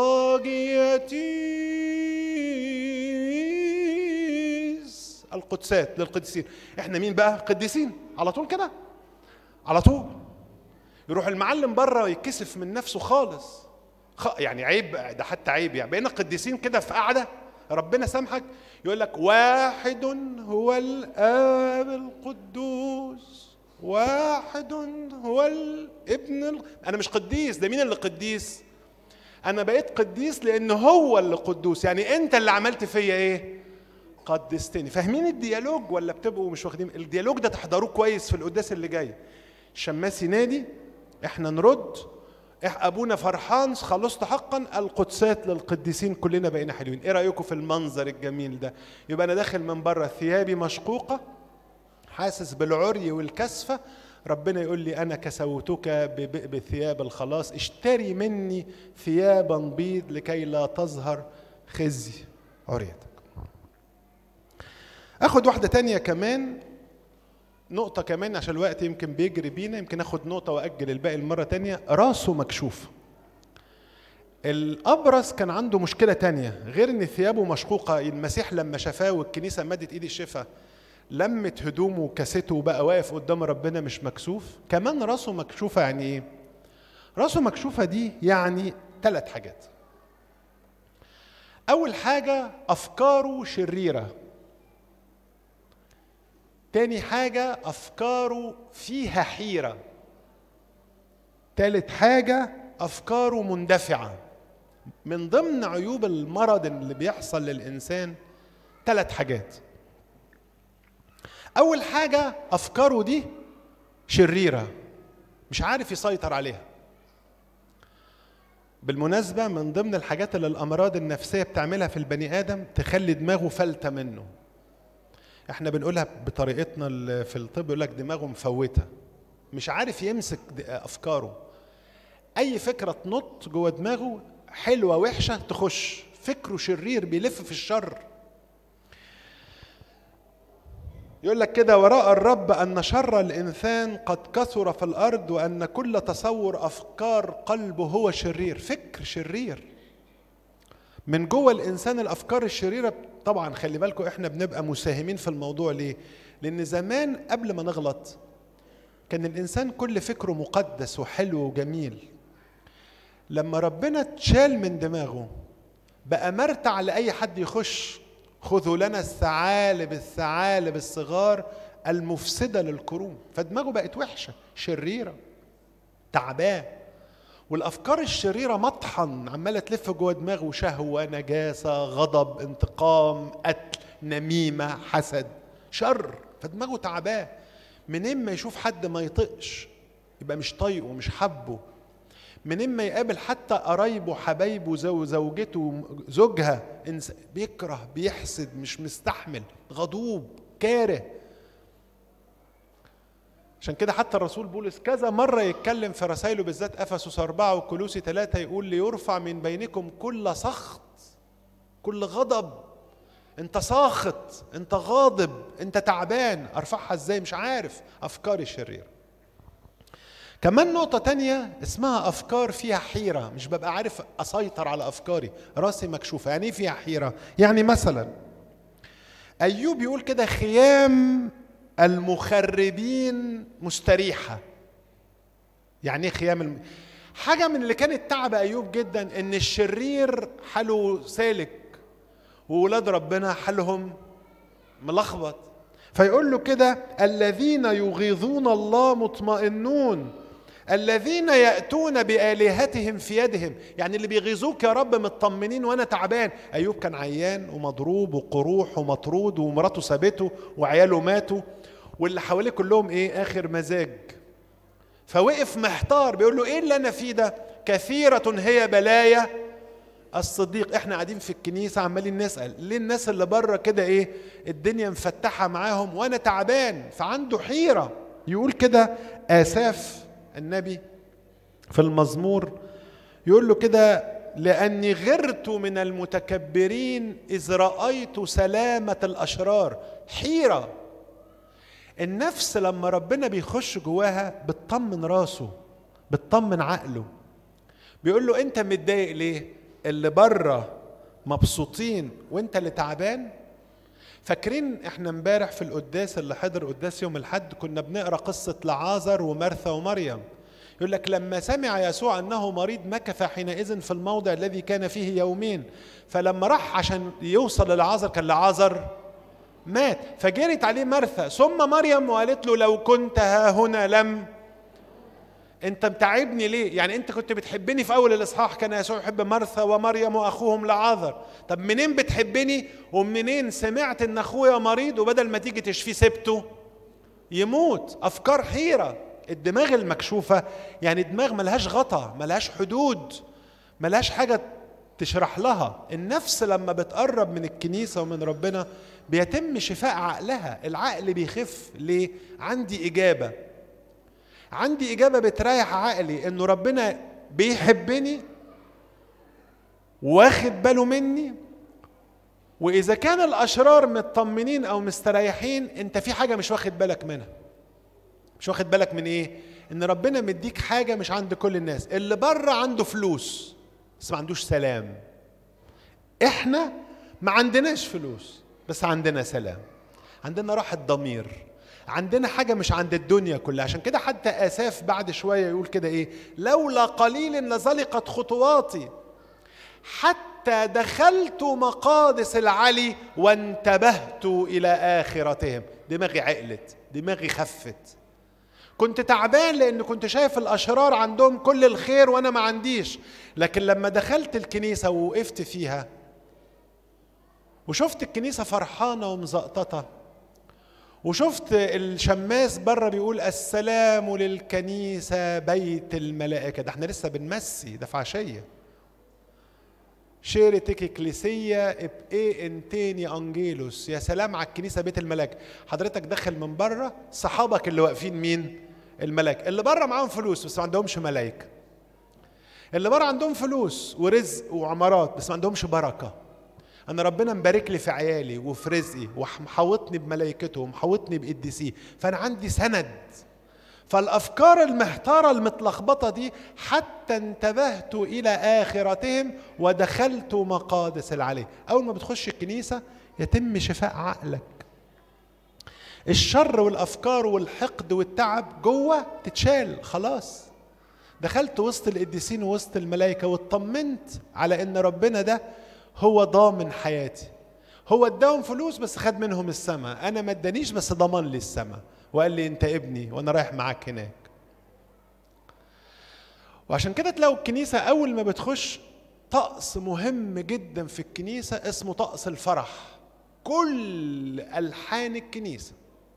طاغيتيس القدسات للقديسين احنا مين بقى قديسين على طول كده على طول يروح المعلم بره يتكسف من نفسه خالص خ... يعني عيب ده حتى عيب يعني بقينا قديسين كده في قعده ربنا سامحك يقول لك واحد هو الاب القدوس واحد هو الابن ال... انا مش قديس ده مين اللي قديس انا بقيت قديس لان هو اللي قدوس يعني انت اللي عملت فيا ايه قدستني فاهمين الديالوج ولا بتبقوا مش واخدين الديالوج ده تحضروه كويس في القداس اللي جاي الشماس ينادي احنا نرد إح ابونا فرحان خلصت حقا القدسات للقديسين كلنا بقينا حلوين ايه رايكم في المنظر الجميل ده يبقى انا داخل من بره ثيابي مشقوقه حاسس بالعري والكسفه ربنا يقول لي انا كسوتك ب- بثياب الخلاص اشتري مني ثيابا بيض لكي لا تظهر خزي عريتك اخد واحده تانية كمان نقطة كمان عشان الوقت يمكن بيجري بينا يمكن اخد نقطة واجل الباقي المرة تانية راسه مكشوف الأبرص كان عنده مشكلة تانية غير إن ثيابه مشقوقة المسيح لما شافاه والكنيسة مدت إيد الشفاء لمت هدومه وكاسته وبقى واقف قدام ربنا مش مكسوف كمان راسه مكشوفة يعني إيه؟ راسه مكشوفة دي يعني ثلاث حاجات أول حاجة أفكاره شريرة تاني حاجة أفكاره فيها حيرة تالت حاجة أفكاره مندفعة من ضمن عيوب المرض اللي بيحصل للإنسان ثلاث حاجات أول حاجة أفكاره دي شريرة مش عارف يسيطر عليها بالمناسبة من ضمن الحاجات اللي الأمراض النفسية بتعملها في البني آدم تخلي دماغه فلتة منه احنا بنقولها بطريقتنا ال- في الطب يقول لك دماغه مفوته مش عارف يمسك د- افكاره اي فكره تنط جوه دماغه حلوه وحشه تخش فكره شرير بيلف في الشر يقول لك كده وراء الرب ان شر الانسان قد كثر في الارض وان كل تصور افكار قلبه هو شرير فكر شرير من جوه الانسان الافكار الشريره طبعا خلي بالكم احنا بنبقى مساهمين في الموضوع ليه لان زمان قبل ما نغلط كان الانسان كل فكره مقدس وحلو وجميل لما ربنا اتشال من دماغه بقى مرتع لاي حد يخش خذوا لنا الثعالب الثعالب الصغار المفسده للكروم فدماغه بقت وحشه شريره تعباه والافكار الشريره مطحن عماله تلف جوه دماغه شهوه نجاسه غضب انتقام قتل نميمه حسد شر فدماغه تعباه منين ما يشوف حد ما يطقش يبقى مش طايقه مش حبه منين ما يقابل حتى قرايبه حبايبه زو زوجته زوجها إنس- بيكره بيحسد مش مستحمل غضوب كاره عشان كده حتى الرسول بولس كذا مرة يتكلم في رسائله بالذات أفسس أربعة وكلوسي ثلاثة يقول ليرفع من بينكم كل سخط كل غضب انت ساخط انت غاضب انت تعبان ارفعها ازاي مش عارف افكاري الشريرة كمان نقطة تانية اسمها أفكار فيها حيرة مش ببقى عارف أسيطر على أفكاري راسي مكشوفة يعني إيه فيها حيرة يعني مثلا أيوب يقول كده خيام المخربين مستريحة يعني ايه خيام الم... حاجة من اللي كانت تعب أيوب جدا إن الشرير حاله سالك وولاد ربنا حالهم ملخبط فيقول له كده الذين يغيظون الله مطمئنون الذين يأتون بآلهتهم في يدهم يعني اللي بيغيظوك يا رب مطمنين وأنا تعبان أيوب كان عيان ومضروب وقروح ومطرود ومراته سابته وعياله ماتوا واللي حواليه كلهم إيه آخر مزاج فوقف محتار بيقول له إيه اللي أنا فيه ده كثيرة هي بلايا الصديق احنا قاعدين في الكنيسة عمالين نسأل ليه الناس اللي بره كده ايه الدنيا مفتحة معاهم وانا تعبان فعنده حيرة يقول كده آساف النبي في المزمور يقول له كده لاني غرت من المتكبرين اذ رايت سلامه الاشرار حيره النفس لما ربنا بيخش جواها بتطمن راسه بتطمن عقله بيقول له انت متضايق ليه اللي بره مبسوطين وانت اللي تعبان فاكرين احنا امبارح في القداس اللي حضر قداس يوم الحد كنا بنقرا قصه لعازر ومرثا ومريم يقول لك لما سمع يسوع انه مريض مكث حينئذ في الموضع الذي كان فيه يومين فلما راح عشان يوصل للعازر كان لعازر مات فجرت عليه مرثا ثم مريم وقالت له لو كنت ها هنا لم انت متعبني ليه يعني انت كنت بتحبني في اول الاصحاح كان يسوع يحب مرثا ومريم واخوهم لعاذر طب منين بتحبني ومنين سمعت ان اخويا مريض وبدل ما تيجي تشفيه سبته يموت افكار حيره الدماغ المكشوفه يعني دماغ ملهاش غطا ملهاش حدود ملهاش حاجه تشرح لها النفس لما بتقرب من الكنيسه ومن ربنا بيتم شفاء عقلها العقل بيخف ليه عندي اجابه عندي إجابة بتريح عقلي إنه ربنا بيحبني واخد باله مني وإذا كان الأشرار مطمنين أو مستريحين أنت في حاجة مش واخد بالك منها مش واخد بالك من إيه؟ إن ربنا مديك حاجة مش عند كل الناس اللي بره عنده فلوس بس ما عندوش سلام إحنا ما عندناش فلوس بس عندنا سلام عندنا راحة ضمير عندنا حاجة مش عند الدنيا كلها عشان كده حتى آساف بعد شوية يقول كده إيه لولا قليل لزلقت خطواتي حتى دخلت مقادس العلي وانتبهت إلى آخرتهم دماغي عقلت دماغي خفت كنت تعبان لأن كنت شايف الأشرار عندهم كل الخير وأنا ما عنديش لكن لما دخلت الكنيسة ووقفت فيها وشفت الكنيسة فرحانة ومزقططة وشفت الشماس بره بيقول السلام للكنيسة بيت الملائكة ده احنا لسه بنمسي ده في عشية شيرتك اكليسية اب ايه انتيني انجيلوس يا سلام على الكنيسة بيت الملائكة حضرتك داخل من بره صحابك اللي واقفين مين الملائكة اللي بره معاهم فلوس بس ما عندهمش ملائكة اللي بره عندهم فلوس ورزق وعمارات بس ما عندهمش بركه انا ربنا مبارك لي في عيالي وفي رزقي ومحوطني بملائكته ومحوطني بقديسيه فانا عندي سند فالافكار المحتاره المتلخبطه دي حتى انتبهت الى اخرتهم ودخلت مقادس العلي اول ما بتخش الكنيسه يتم شفاء عقلك الشر والافكار والحقد والتعب جوه تتشال خلاص دخلت وسط القديسين ووسط الملائكه واطمنت على ان ربنا ده هو ضامن حياتي هو اداهم فلوس بس خد منهم السماء انا ما ادانيش بس ضمن لي السماء وقال لي انت ابني وانا رايح معاك هناك وعشان كده تلاقوا الكنيسة أول ما بتخش طقس مهم جدا في الكنيسة اسمه طقس الفرح كل ألحان الكنيسة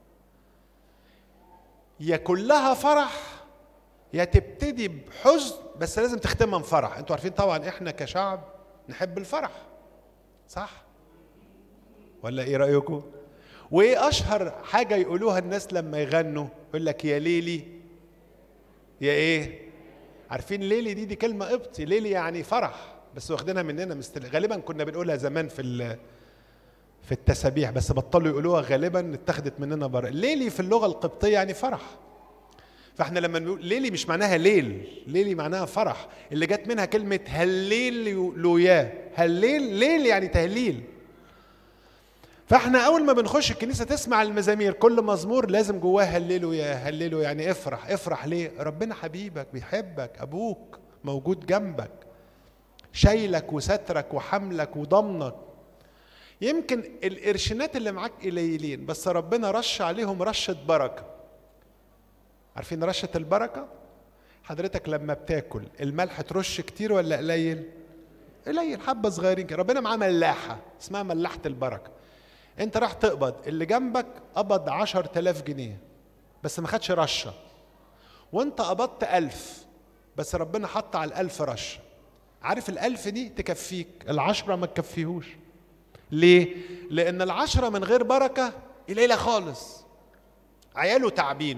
يا كلها فرح يا تبتدي بحزن بس لازم تختمها بفرح انتوا عارفين طبعا احنا كشعب نحب الفرح صح ولا ايه رايكم وايه اشهر حاجه يقولوها الناس لما يغنوا يقول لك يا ليلي يا ايه عارفين ليلي دي دي كلمه قبطي ليلي يعني فرح بس واخدينها مننا مستل... غالبا كنا بنقولها زمان في ال... في التسابيح بس بطلوا يقولوها غالبا اتخذت مننا بره ليلي في اللغه القبطيه يعني فرح فاحنا لما نقول ليلي مش معناها ليل ليلي معناها فرح اللي جت منها كلمة هليل لويا هليل ليل يعني تهليل فاحنا اول ما بنخش الكنيسة تسمع المزامير كل مزمور لازم جواه هللوا يا هللوا يعني افرح افرح ليه ربنا حبيبك بيحبك ابوك موجود جنبك شايلك وسترك وحملك وضمنك يمكن القرشينات اللي معاك قليلين بس ربنا رش عليهم رشة بركه عارفين رشة البركة؟ حضرتك لما بتاكل الملح ترش كتير ولا قليل؟ قليل حبة صغيرين كده ربنا معاه ملاحة اسمها ملاحة البركة انت راح تقبض اللي جنبك قبض عشر تلاف جنيه بس ما خدش رشة وانت قبضت ألف بس ربنا حط على الألف رشة عارف الألف دي تكفيك العشرة ما تكفيهوش ليه؟ لأن العشرة من غير بركة قليلة خالص عياله تعبينه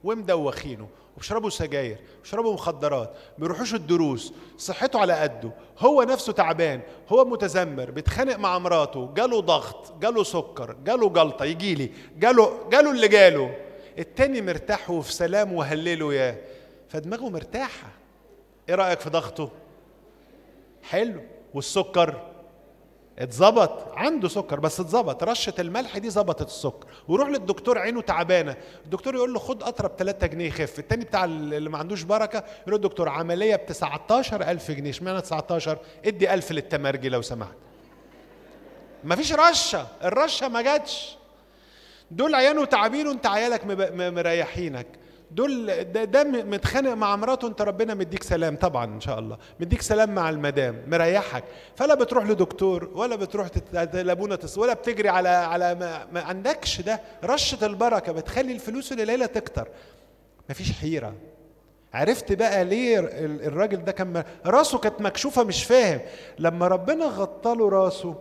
ومدوخينه وبيشربوا سجاير بيشربوا مخدرات بيروحوش الدروس صحته على قده هو نفسه تعبان هو متذمر بيتخانق مع مراته جاله ضغط جاله سكر جاله جلطه يجي لي جاله جاله اللي جاله التاني مرتاح وفي سلام وهلله ياه فدماغه مرتاحه ايه رايك في ضغطه حلو والسكر اتظبط عنده سكر بس اتظبط رشه الملح دي ظبطت السكر ويروح للدكتور عينه تعبانه الدكتور يقول له خد اطرب 3 جنيه يخف التاني بتاع اللي ما عندوش بركه يقول له الدكتور عمليه ب 19000 جنيه اشمعنى 19 ادي 1000 للتمرجي لو سمحت مفيش رشه الرشه ما جاتش دول عيانه تعبين وانت عيالك مب- م- مريحينك دول ده, ده م- متخانق مع مراته انت ربنا مديك سلام طبعا ان شاء الله مديك سلام مع المدام مريحك فلا بتروح لدكتور ولا بتروح تت- لابونا تس ولا بتجري على على ما, ما عندكش ده رشه البركه بتخلي الفلوس اللي ليله تكتر مفيش حيره عرفت بقى ليه ال- الراجل ده كان م- راسه كانت مكشوفه مش فاهم لما ربنا غطى له راسه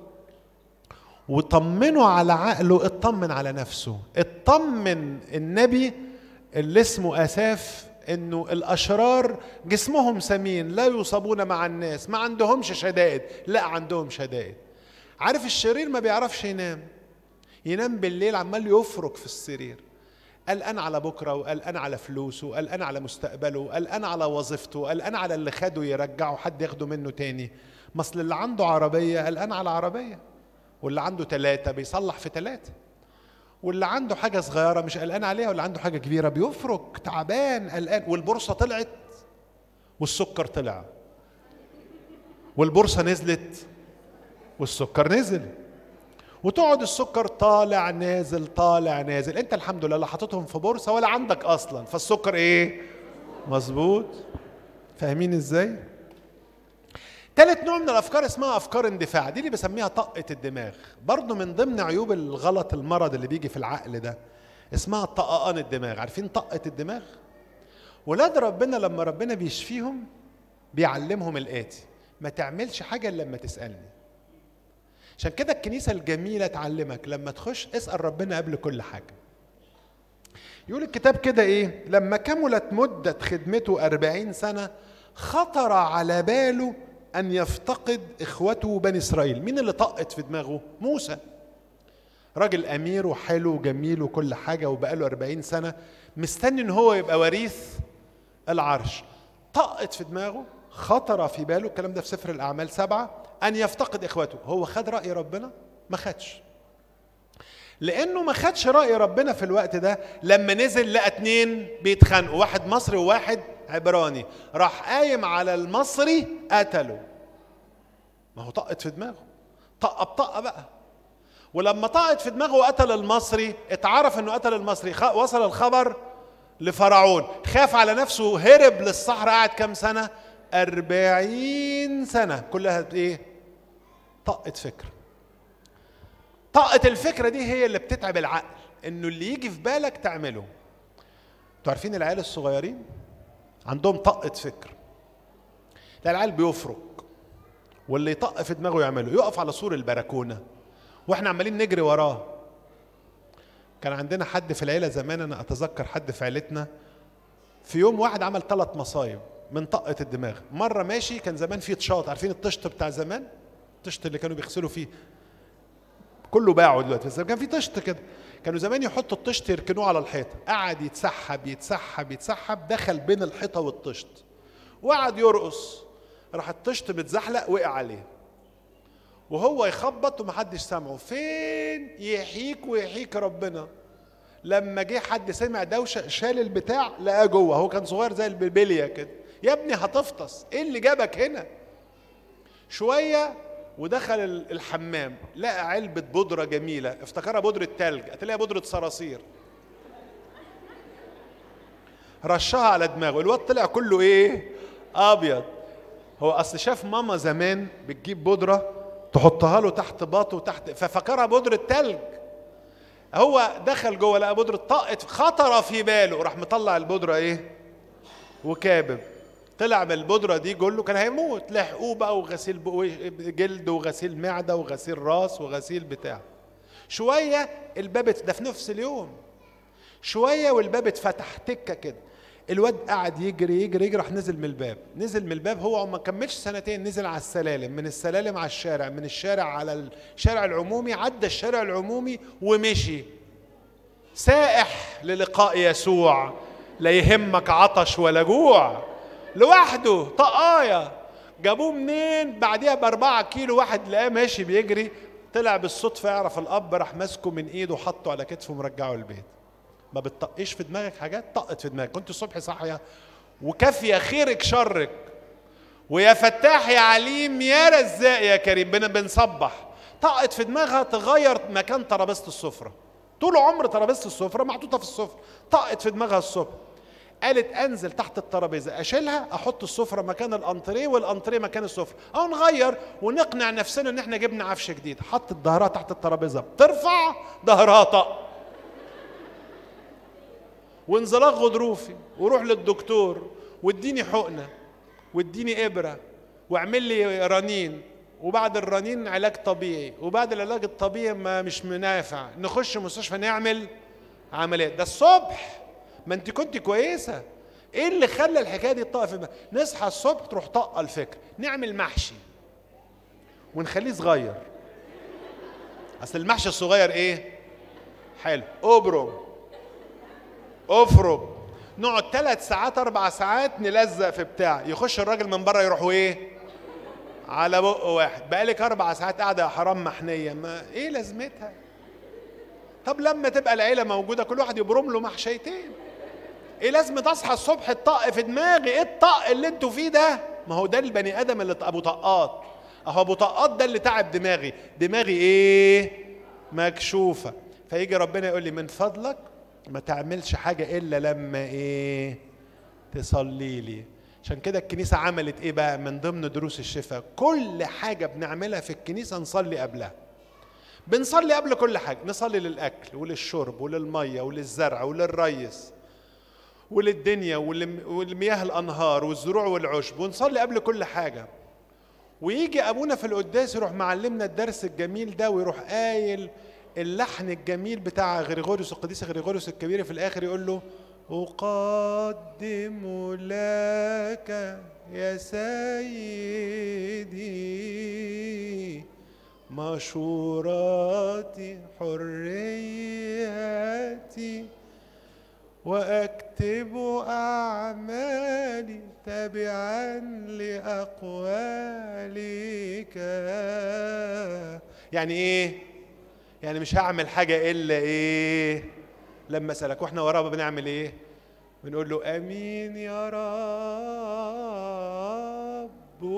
وطمنه على عقله اطمن على نفسه اطمن النبي اللي اسمه اساف انه الاشرار جسمهم سمين لا يصابون مع الناس ما عندهمش شدائد لا عندهم شدائد عارف الشرير ما بيعرفش ينام ينام بالليل عمال يفرك في السرير قلقان على بكره وقلقان على فلوسه وقلقان على مستقبله وقلقان على وظيفته وقلقان على اللي خده يرجعه حد ياخده منه تاني ما اصل اللي عنده عربيه قلقان على عربيه واللي عنده ثلاثة بيصلح في ثلاثة واللي عنده حاجة صغيرة مش قلقان عليها واللي عنده حاجة كبيرة بيفرك تعبان قلقان والبورصة طلعت والسكر طلع والبورصة نزلت والسكر نزل وتقعد السكر طالع نازل طالع نازل انت الحمد لله لا حاططهم في بورصة ولا عندك اصلا فالسكر ايه مظبوط فاهمين ازاي تالت نوع من الافكار اسمها افكار اندفاع دي اللي بسميها طقه الدماغ برضه من ضمن عيوب الغلط المرض اللي بيجي في العقل ده اسمها طقان الدماغ عارفين طقه الدماغ ولاد ربنا لما ربنا بيشفيهم بيعلمهم الاتي ما تعملش حاجه الا لما تسالني عشان كده الكنيسه الجميله تعلمك لما تخش اسال ربنا قبل كل حاجه يقول الكتاب كده ايه لما كملت مدة خدمته أربعين سنة خطر على باله أن يفتقد إخوته بني إسرائيل مين اللي طقت في دماغه موسى راجل أمير وحلو وجميل وكل حاجة وبقاله أربعين سنة مستني إن هو يبقى وريث العرش طقت في دماغه خطر في باله الكلام ده في سفر الأعمال سبعة أن يفتقد إخوته هو خد رأي ربنا ما خدش لانه ما خدش راي ربنا في الوقت ده لما نزل لقى اتنين بيتخانقوا واحد مصري وواحد عبراني راح قايم على المصري قتله ما هو طقت في دماغه طقه بطقه بقى ولما طقت في دماغه وقتل المصري اتعرف انه قتل المصري خ- وصل الخبر لفرعون خاف على نفسه هرب للصحراء قعد كام سنة أربعين سنة كلها ايه طقت فكر طاقة الفكرة دي هي اللي بتتعب العقل انه اللي يجي في بالك تعمله انتوا عارفين العيال الصغيرين عندهم طاقة فكر لا العيال بيفرك واللي يطق في دماغه يعمله يقف على سور البلكونة واحنا عمالين نجري وراه كان عندنا حد في العيلة زمان انا اتذكر حد في عيلتنا في يوم واحد عمل ثلاث مصايب من طقة الدماغ مرة ماشي كان زمان في طشاط عارفين الطشت بتاع زمان الطشت اللي كانوا بيغسلوا فيه كله باعوا دلوقتي بس كان في طشت كده كانوا زمان يحطوا الطشت يركنوه على الحيطه قعد يتسحب يتسحب يتسحب دخل بين الحيطه والطشت وقعد يرقص راح الطشت متزحلق وقع عليه وهو يخبط ومحدش سامعه فين يحيك ويحيك ربنا لما جه حد سمع دوشه شال البتاع لقاه جوه هو كان صغير زي البليه كده يا ابني هتفطس ايه اللي جابك هنا شويه ودخل ال- الحمام لقى علبة بودرة جميلة افتكرها بودرة تلج هتلاقيها بودرة صراصير رشها على دماغه الواد طلع كله ايه ابيض هو اصل شاف ماما زمان بتجيب بودرة تحطها له تحت باطه وتحت ففكرها بودرة تلج هو دخل جوه لقى بودرة طقت خطر في باله راح مطلع البودرة ايه وكابب طلع من البودره دي كله كان هيموت لحقوه بقى وغسيل بق- جلد وغسيل معده وغسيل راس وغسيل بتاع شويه الباب ات- ده في نفس اليوم شويه والباب اتفتح تكه كده الواد قعد يجري يجري يجري راح نزل من الباب نزل من الباب هو ما كملش سنتين نزل على السلالم من السلالم على الشارع من الشارع على الشارع العمومي عدى الشارع العمومي ومشي سائح للقاء يسوع لا يهمك عطش ولا جوع لوحده طقايه جابوه منين بعديها بأربعة كيلو واحد لقاه ماشي بيجري طلع بالصدفة يعرف الأب راح ماسكه من إيده وحطه على كتفه ومرجعه البيت ما بتطقش في دماغك حاجات طقت في دماغك كنت الصبح صاحية وكافية خيرك شرك ويا فتاح يا عليم يا رزاق يا كريم بن بنصبح طقت في دماغها تغير مكان ترابيزة السفرة طول عمر ترابيزة السفرة محطوطة في السفرة طقت في دماغها الصبح قالت انزل تحت الترابيزه اشيلها احط السفره مكان الانتريه والانتريه مكان السفره او نغير ونقنع نفسنا ان احنا جبنا عفش جديد حطت ظهرها تحت الترابيزه بترفع ظهرها طق وانزلاق غضروفي وروح للدكتور واديني حقنه واديني ابره واعمل لي رنين وبعد الرنين علاج طبيعي وبعد العلاج الطبيعي ما مش منافع نخش مستشفى نعمل عمليه ده الصبح ما انت كنت كويسه ايه اللي خلى الحكايه دي تطق في دماغك؟ نصحى الصبح تروح طاقه الفكر نعمل محشي ونخليه صغير اصل المحشي الصغير ايه حلو ابرم افرم نقعد ثلاث ساعات اربع ساعات نلزق في بتاع يخش الراجل من بره يروح ايه على بق واحد بقالك اربع ساعات قاعده يا حرام محنيه ما ايه لازمتها طب لما تبقى العيله موجوده كل واحد يبرم له محشيتين ايه لازم اصحى الصبح الطق في دماغي ايه الطق اللي انتوا فيه ده ما هو ده البني ادم اللي ابو طقات اهو ابو طقات ده اللي تعب دماغي دماغي ايه مكشوفه فيجي ربنا يقول لي من فضلك ما تعملش حاجه الا لما ايه تصلي لي عشان كده الكنيسه عملت ايه بقى من ضمن دروس الشفاء كل حاجه بنعملها في الكنيسه نصلي قبلها بنصلي قبل كل حاجه نصلي للاكل وللشرب وللميه وللزرع وللريس وللدنيا ولمياه الانهار والزروع والعشب ونصلي قبل كل حاجه ويجي ابونا في القداس يروح معلمنا الدرس الجميل ده ويروح قايل اللحن الجميل بتاع غريغوريوس القديس غريغوريوس الكبير في الاخر يقول له اقدم لك يا سيدي مشوراتي حريتي واكتب اعمالي تبعا لاقوالك يعني ايه يعني مش هعمل حاجه الا ايه لما اسالك واحنا وراه بنعمل ايه بنقول له امين يا رب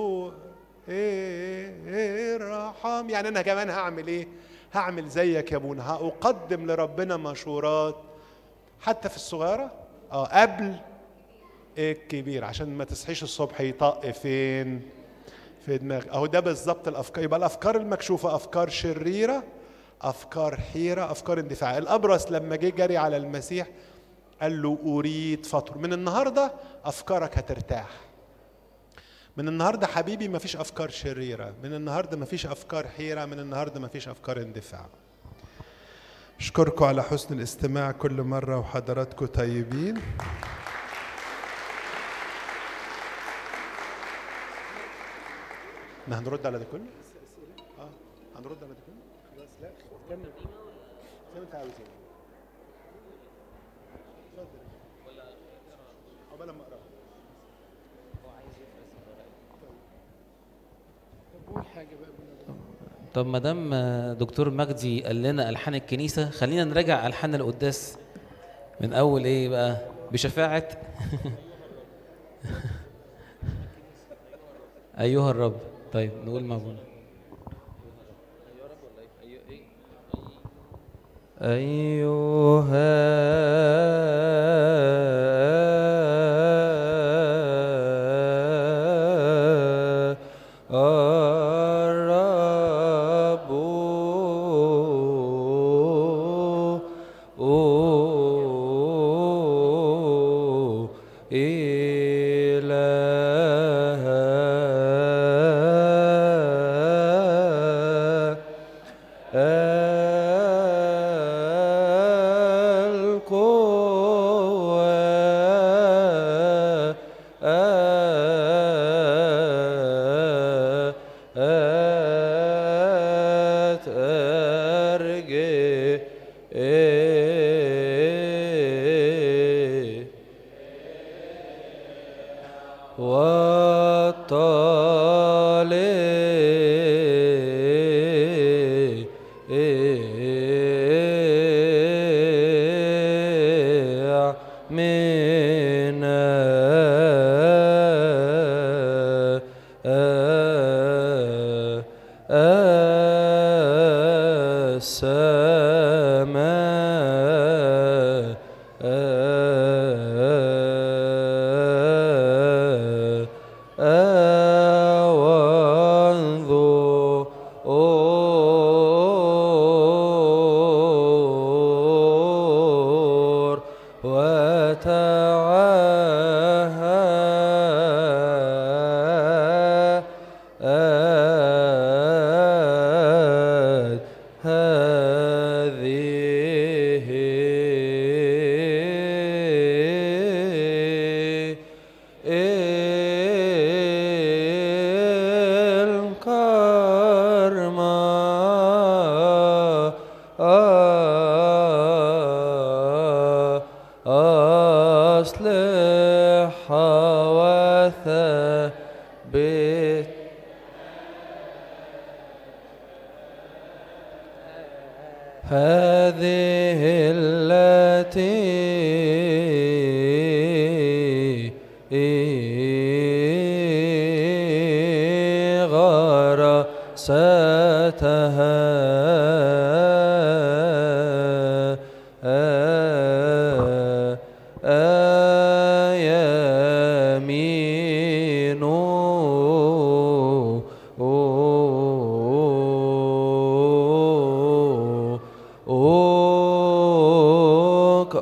ايه ارحم يعني انا كمان هعمل ايه هعمل زيك يا ابونا هقدم لربنا مشورات حتى في الصغيرة اه قبل الكبير عشان ما تصحيش الصبح يطق فين في دماغك اهو ده بالظبط الافكار يبقى الافكار المكشوفة افكار شريرة افكار حيرة افكار اندفاع الابرص لما جه جري على المسيح قال له اريد فطر من النهاردة افكارك هترتاح من النهارده حبيبي مفيش افكار شريره من النهارده مفيش افكار حيره من النهارده مفيش افكار اندفاع اشكركم على حسن الاستماع كل مره وحضراتكم طيبين احنا هنرد على ده كله اه هنرد على ده كله خلاص لا كمل زي ما انت عاوز اتفضل عقبال ما اقرا قول حاجه بقى طب ما دام دكتور مجدي قال لنا الحان الكنيسه خلينا نراجع الحان القداس من اول ايه بقى بشفاعه ايها الرب طيب نقول مع ابونا أيها الرب إله القدس والطالع من السماء وانظر وتعهد هذه الكرمة أصلح وثبت هذه التي غرستها يمين أوك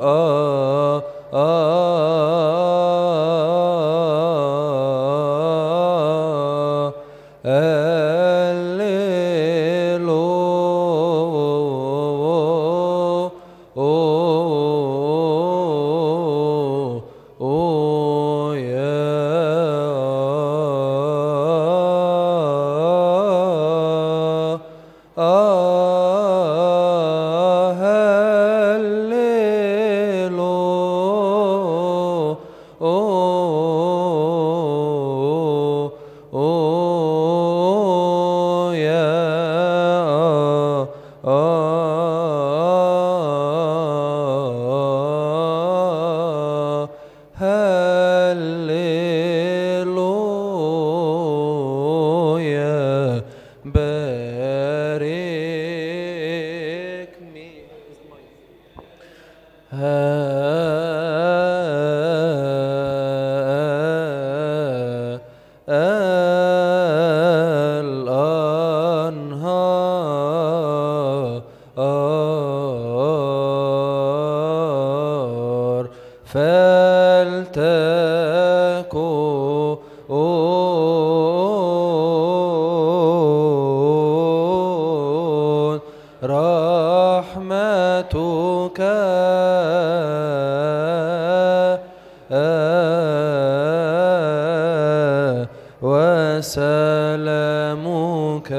هللويا باركني الأنهار فلتكن رحمتك وسلامك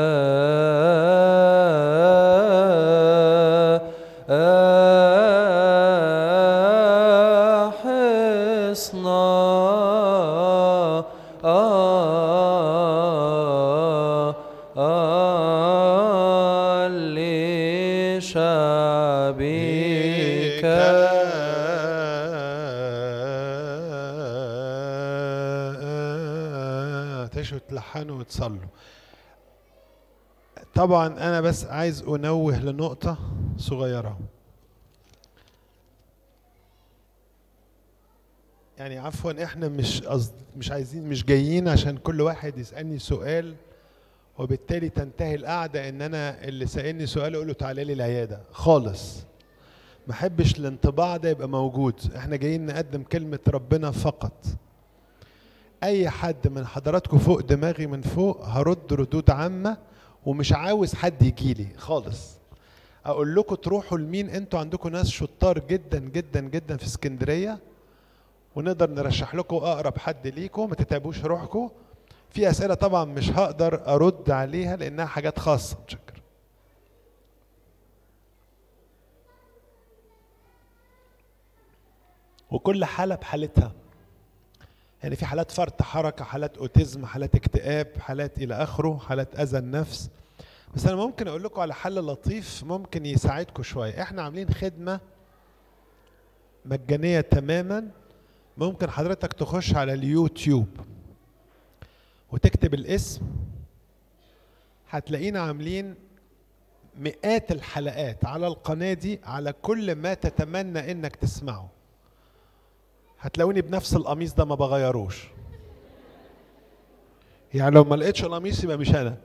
حصنا لشعبك تشوا تلحنوا وتصلوا طبعا انا بس عايز انوه لنقطة صغيرة يعني عفوا احنا مش قصد مش عايزين مش جايين عشان كل واحد يسألني سؤال وبالتالي تنتهي القعدة ان انا اللي سألني سؤال اقول له تعالى لي العيادة خالص ما احبش الانطباع ده يبقى موجود احنا جايين نقدم كلمة ربنا فقط اي حد من حضراتكم فوق دماغي من فوق هرد ردود عامة ومش عاوز حد يجيلي خالص اقول لكم تروحوا لمين انتوا عندكم ناس شطار جدا جدا جدا في اسكندرية ونقدر نرشح لكم اقرب حد ليكم ما تتعبوش روحكم في اسئلة طبعا مش هقدر ارد عليها لانها حاجات خاصة متشكر وكل حالة بحالتها يعني في حالات فرط حركة حالات أوتيزم حالات اكتئاب حالات إلى آخره حالات أذى النفس بس أنا ممكن أقول لكم على حل لطيف ممكن يساعدكم شوية إحنا عاملين خدمة مجانية تماما ممكن حضرتك تخش على اليوتيوب وتكتب الاسم هتلاقينا عاملين مئات الحلقات على القناة دي على كل ما تتمنى انك تسمعه هتلاقوني بنفس القميص ده ما بغيروش يعني لو ما لقيتش القميص يبقى مش انا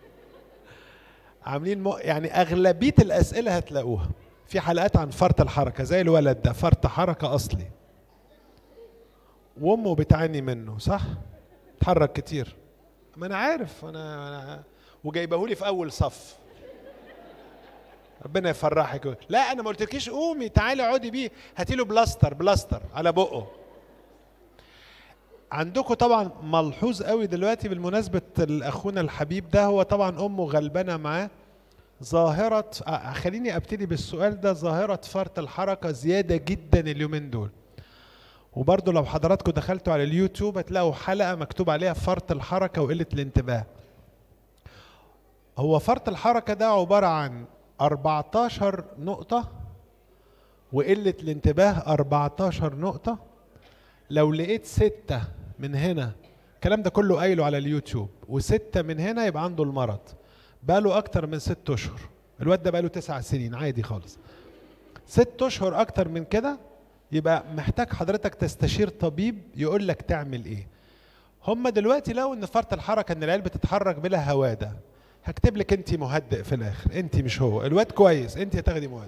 عاملين م... يعني اغلبيه الاسئله هتلاقوها في حلقات عن فرط الحركه زي الولد ده فرط حركه اصلي وامه بتعاني منه صح اتحرك كتير ما انا عارف انا, أنا وجايبهولي في اول صف ربنا يفرحك لا انا ما قلتلكيش قومي تعالي اقعدي بيه هاتي له بلاستر بلاستر على بقه عندكم طبعا ملحوظ قوي دلوقتي بالمناسبة اخونا الحبيب ده هو طبعا امه غلبانة معاه ظاهرة آه، خليني ابتدي بالسؤال ده ظاهرة فرط الحركة زيادة جدا اليومين دول وبرضه لو حضراتكم دخلتوا على اليوتيوب هتلاقوا حلقة مكتوب عليها فرط الحركة وقلة الانتباه هو فرط الحركة ده عبارة عن 14 نقطة وقلة الانتباه 14 نقطة لو لقيت ستة من هنا الكلام ده كله قايله على اليوتيوب وستة من هنا يبقى عنده المرض بقاله أكتر من ست أشهر الواد ده بقاله تسع سنين عادي خالص ست أشهر أكتر من كده يبقى محتاج حضرتك تستشير طبيب يقول لك تعمل ايه هم دلوقتي لو ان فرط الحركه ان العيال بتتحرك بلا هواده هكتب لك انت مهدئ في الاخر انت مش هو الواد كويس انت هتاخدي مهدئ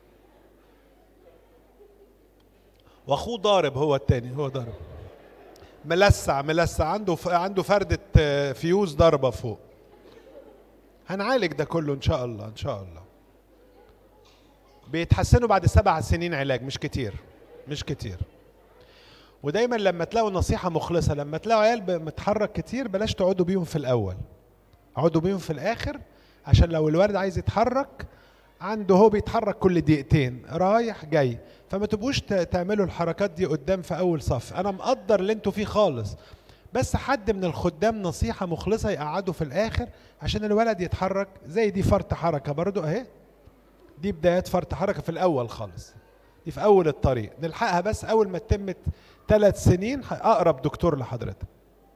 واخوه ضارب هو التاني هو ضارب ملسع ملسع عنده ف... عنده فردة آه، فيوز ضربة فوق هنعالج ده كله ان شاء الله ان شاء الله بيتحسنوا بعد سبع سنين علاج مش كتير مش كتير ودايما لما تلاقوا نصيحة مخلصة لما تلاقوا عيال ب- متحرك كتير بلاش تقعدوا بيهم في الأول اقعدوا بيهم في الآخر عشان لو الولد عايز يتحرك عنده هو بيتحرك كل دقيقتين رايح جاي فما تبقوش ت- تعملوا الحركات دي قدام في أول صف أنا مقدر اللي انتوا فيه خالص بس حد من الخدام نصيحة مخلصة يقعدوا في الآخر عشان الولد يتحرك زي دي فرط حركة برضو أهي دي بدايات فرط حركة في الأول خالص دي في أول الطريق نلحقها بس أول ما تتم ثلاث سنين ح- أقرب دكتور لحضرتك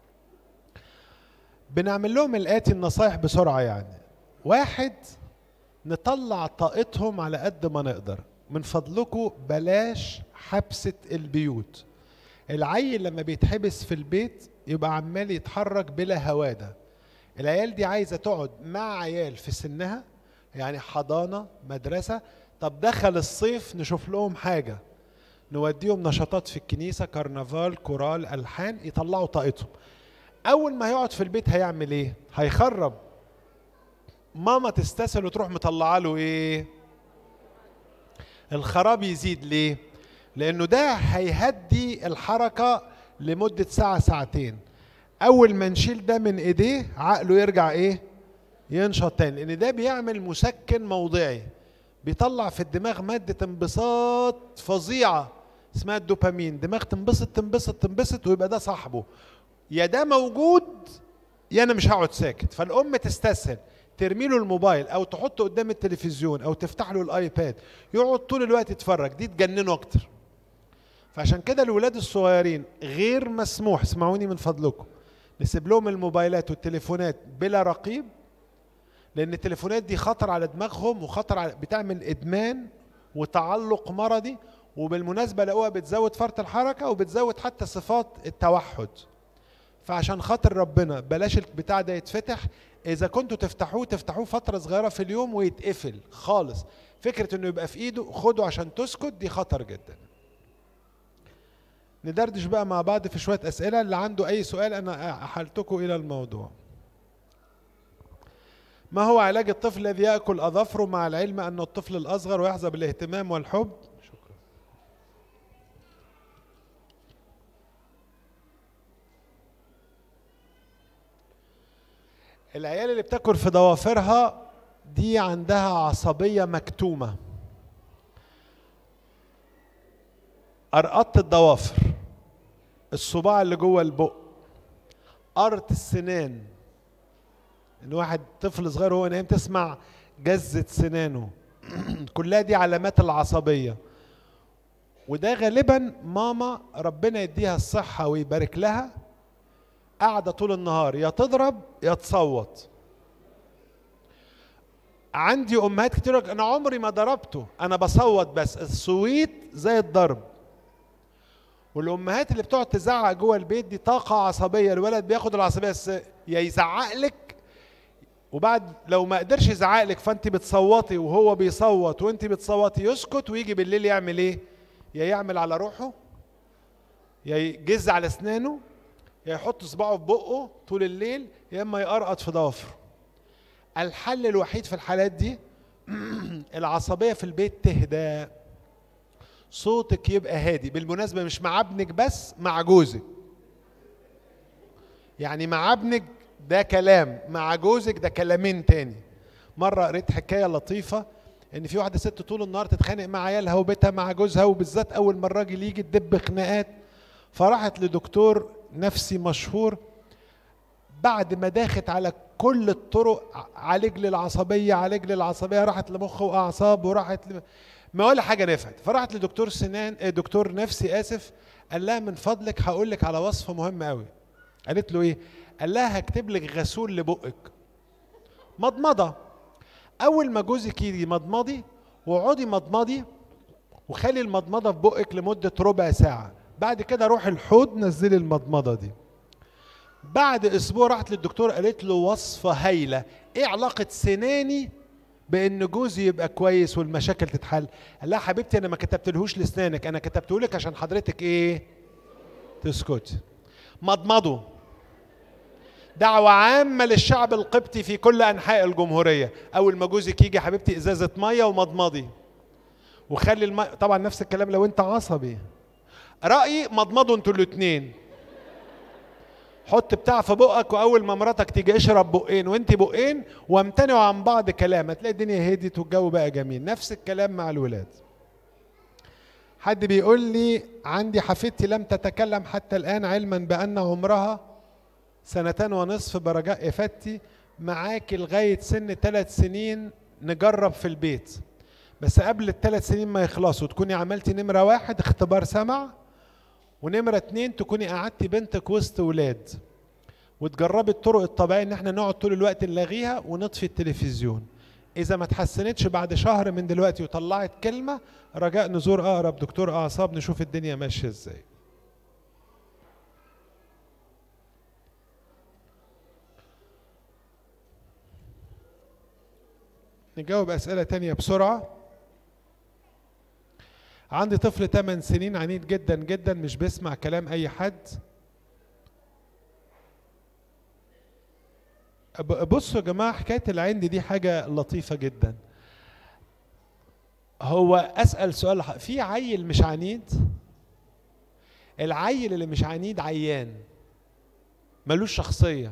بنعمل لهم الآتي النصايح بسرعة يعني واحد نطلع طاقتهم على قد ما نقدر من فضلكم بلاش حبسة البيوت العيل لما بيتحبس في البيت يبقى عمال يتحرك بلا هوادة العيال دي عايزة تقعد مع عيال في سنها يعني حضانة مدرسة طب دخل الصيف نشوف لهم حاجة نوديهم نشاطات في الكنيسة كرنفال كورال ألحان يطلعوا طاقتهم أول ما هيقعد في البيت هيعمل إيه؟ هيخرب ماما تستسهل وتروح مطلعه له إيه؟ الخراب يزيد ليه؟ لأنه ده هيهدي الحركة لمدة ساعة ساعتين أول ما نشيل ده من إيديه عقله يرجع إيه؟ ينشط تاني لأن ده بيعمل مسكن موضعي بيطلع في الدماغ مادة انبساط فظيعة اسمها الدوبامين دماغ تنبسط تنبسط تنبسط ويبقى ده صاحبه يا ده موجود يا انا مش هقعد ساكت فالام تستسهل ترمي له الموبايل او تحطه قدام التلفزيون او تفتح له الايباد يقعد طول الوقت يتفرج دي تجننه اكتر فعشان كده الولاد الصغيرين غير مسموح اسمعوني من فضلكم نسيب لهم الموبايلات والتليفونات بلا رقيب لان التليفونات دي خطر على دماغهم وخطر على بتعمل ادمان وتعلق مرضي وبالمناسبه لقوها بتزود فرط الحركه وبتزود حتى صفات التوحد فعشان خاطر ربنا بلاش البتاع ده يتفتح اذا كنتوا تفتحوه تفتحوه فتره صغيره في اليوم ويتقفل خالص فكره انه يبقى في ايده خده عشان تسكت دي خطر جدا ندردش بقى مع بعض في شويه اسئله اللي عنده اي سؤال انا احلتكم الى الموضوع ما هو علاج الطفل الذي ياكل اظافره مع العلم ان الطفل الاصغر ويحظى بالاهتمام والحب شكرا العيال اللي بتاكل في ضوافرها دي عندها عصبيه مكتومه أرقطت الضوافر الصباع اللي جوه البق قرط السنان ان واحد طفل صغير وهو نايم تسمع جزة سنانه كلها دي علامات العصبية وده غالبا ماما ربنا يديها الصحة ويبارك لها قاعدة طول النهار يا تضرب يا تصوت عندي امهات كتير يقولك انا عمري ما ضربته انا بصوت بس الصويت زي الضرب والامهات اللي بتقعد تزعق جوه البيت دي طاقه عصبيه الولد بياخد العصبيه بس يا يزعق لك وبعد لو ما قدرش يزعق لك فانت بتصوتي وهو بيصوت وانت بتصوتي يسكت ويجي بالليل يعمل ايه يا يعمل على روحه يا يجز على اسنانه يا يحط صباعه في بقه طول الليل يا اما يقرقط في ضوافره الحل الوحيد في الحالات دي العصبيه في البيت تهدى صوتك يبقى هادي بالمناسبه مش مع ابنك بس مع جوزك يعني مع ابنك ده كلام مع جوزك ده كلامين تاني مره قريت حكايه لطيفه ان في واحده ست طول النهار تتخانق مع عيالها وبيتها مع جوزها وبالذات اول ما الراجل يجي تدب خناقات فراحت لدكتور نفسي مشهور بعد ما داخت على كل الطرق عالج لي العصبيه عالج لي العصبيه راحت لمخ واعصاب وراحت ل... ما ولا حاجه نفعت فراحت لدكتور سنان آه، دكتور نفسي اسف قال لها من فضلك هقول لك على وصفه مهمه قوي قالت له ايه قال لها هكتب لك غسول لبقك مضمضه اول ما جوزك يجي مضمضي واقعدي مضمضي وخلي المضمضه في بقك لمده ربع ساعه بعد كده روح الحوض نزلي المضمضه دي بعد اسبوع راحت للدكتور قالت له وصفه هايله ايه علاقه سناني بان جوزي يبقى كويس والمشاكل تتحل قال لها حبيبتي انا ما كتبتلهوش لسنانك انا كتبته لك عشان حضرتك ايه تسكتي مضمضوا دعوة عامة للشعب القبطي في كل أنحاء الجمهورية أول ما جوزك يجي حبيبتي إزازة مية ومضمضي وخلي المية طبعا نفس الكلام لو أنت عصبي رأيي مضمضوا أنتوا الاتنين حط بتاع في بقك واول ما مراتك تيجي اشرب بقين وانت بقين وامتنعوا عن بعض كلام هتلاقي الدنيا هديت والجو بقى جميل نفس الكلام مع الولاد حد بيقول لي عندي حفيدتي لم تتكلم حتى الان علما بان عمرها سنتين ونصف برجاء افادتي معاكي لغايه سن ثلاث سنين نجرب في البيت بس قبل الثلاث سنين ما يخلصوا تكوني عملتي نمره واحد اختبار سمع ونمرة اتنين تكوني قعدتي بنتك وسط ولاد وتجربي الطرق الطبيعية ان احنا نقعد طول الوقت نلغيها ونطفي التلفزيون اذا ما تحسنتش بعد شهر من دلوقتي وطلعت كلمة رجاء نزور اقرب دكتور اعصاب نشوف الدنيا ماشية ازاي نجاوب اسئلة تانية بسرعة عندي طفل 8 سنين عنيد جدا جدا مش بيسمع كلام اي حد ب- بصوا يا جماعه حكايه العند دي حاجه لطيفه جدا هو اسال سؤال ح- في عيل مش عنيد العيل اللي مش عنيد عيان ملوش شخصيه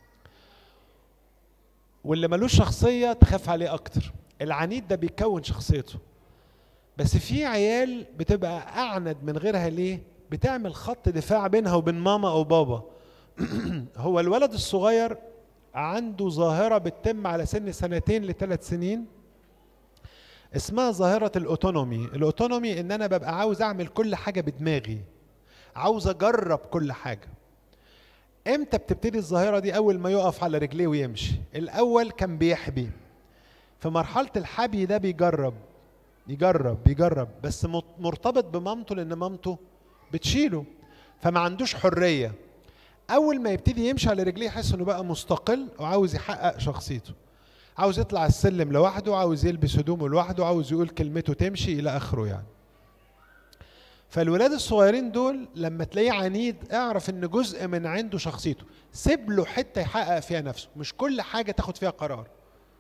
واللي ملوش شخصيه تخاف عليه اكتر العنيد ده بيكون شخصيته بس في عيال بتبقى اعند من غيرها ليه بتعمل خط دفاع بينها وبين ماما او بابا هو الولد الصغير عنده ظاهرة بتتم على سن سنتين لثلاث سنين اسمها ظاهرة الاوتونومي الاوتونومي ان انا ببقى عاوز اعمل كل حاجة بدماغي عاوز اجرب كل حاجة امتى بتبتدي الظاهرة دي اول ما يقف على رجليه ويمشي الاول كان بيحبي في مرحلة الحبي ده بيجرب يجرب بيجرب بس مت- مرتبط بمامته لان مامته بتشيله فما عندوش حريه اول ما يبتدي يمشي على رجليه يحس انه بقى مستقل وعاوز يحقق شخصيته عاوز يطلع السلم لوحده عاوز يلبس هدومه لوحده عاوز يقول كلمته تمشي الى اخره يعني فالولاد الصغيرين دول لما تلاقيه عنيد اعرف ان جزء من عنده شخصيته سيب له حته يحقق فيها نفسه مش كل حاجه تاخد فيها قرار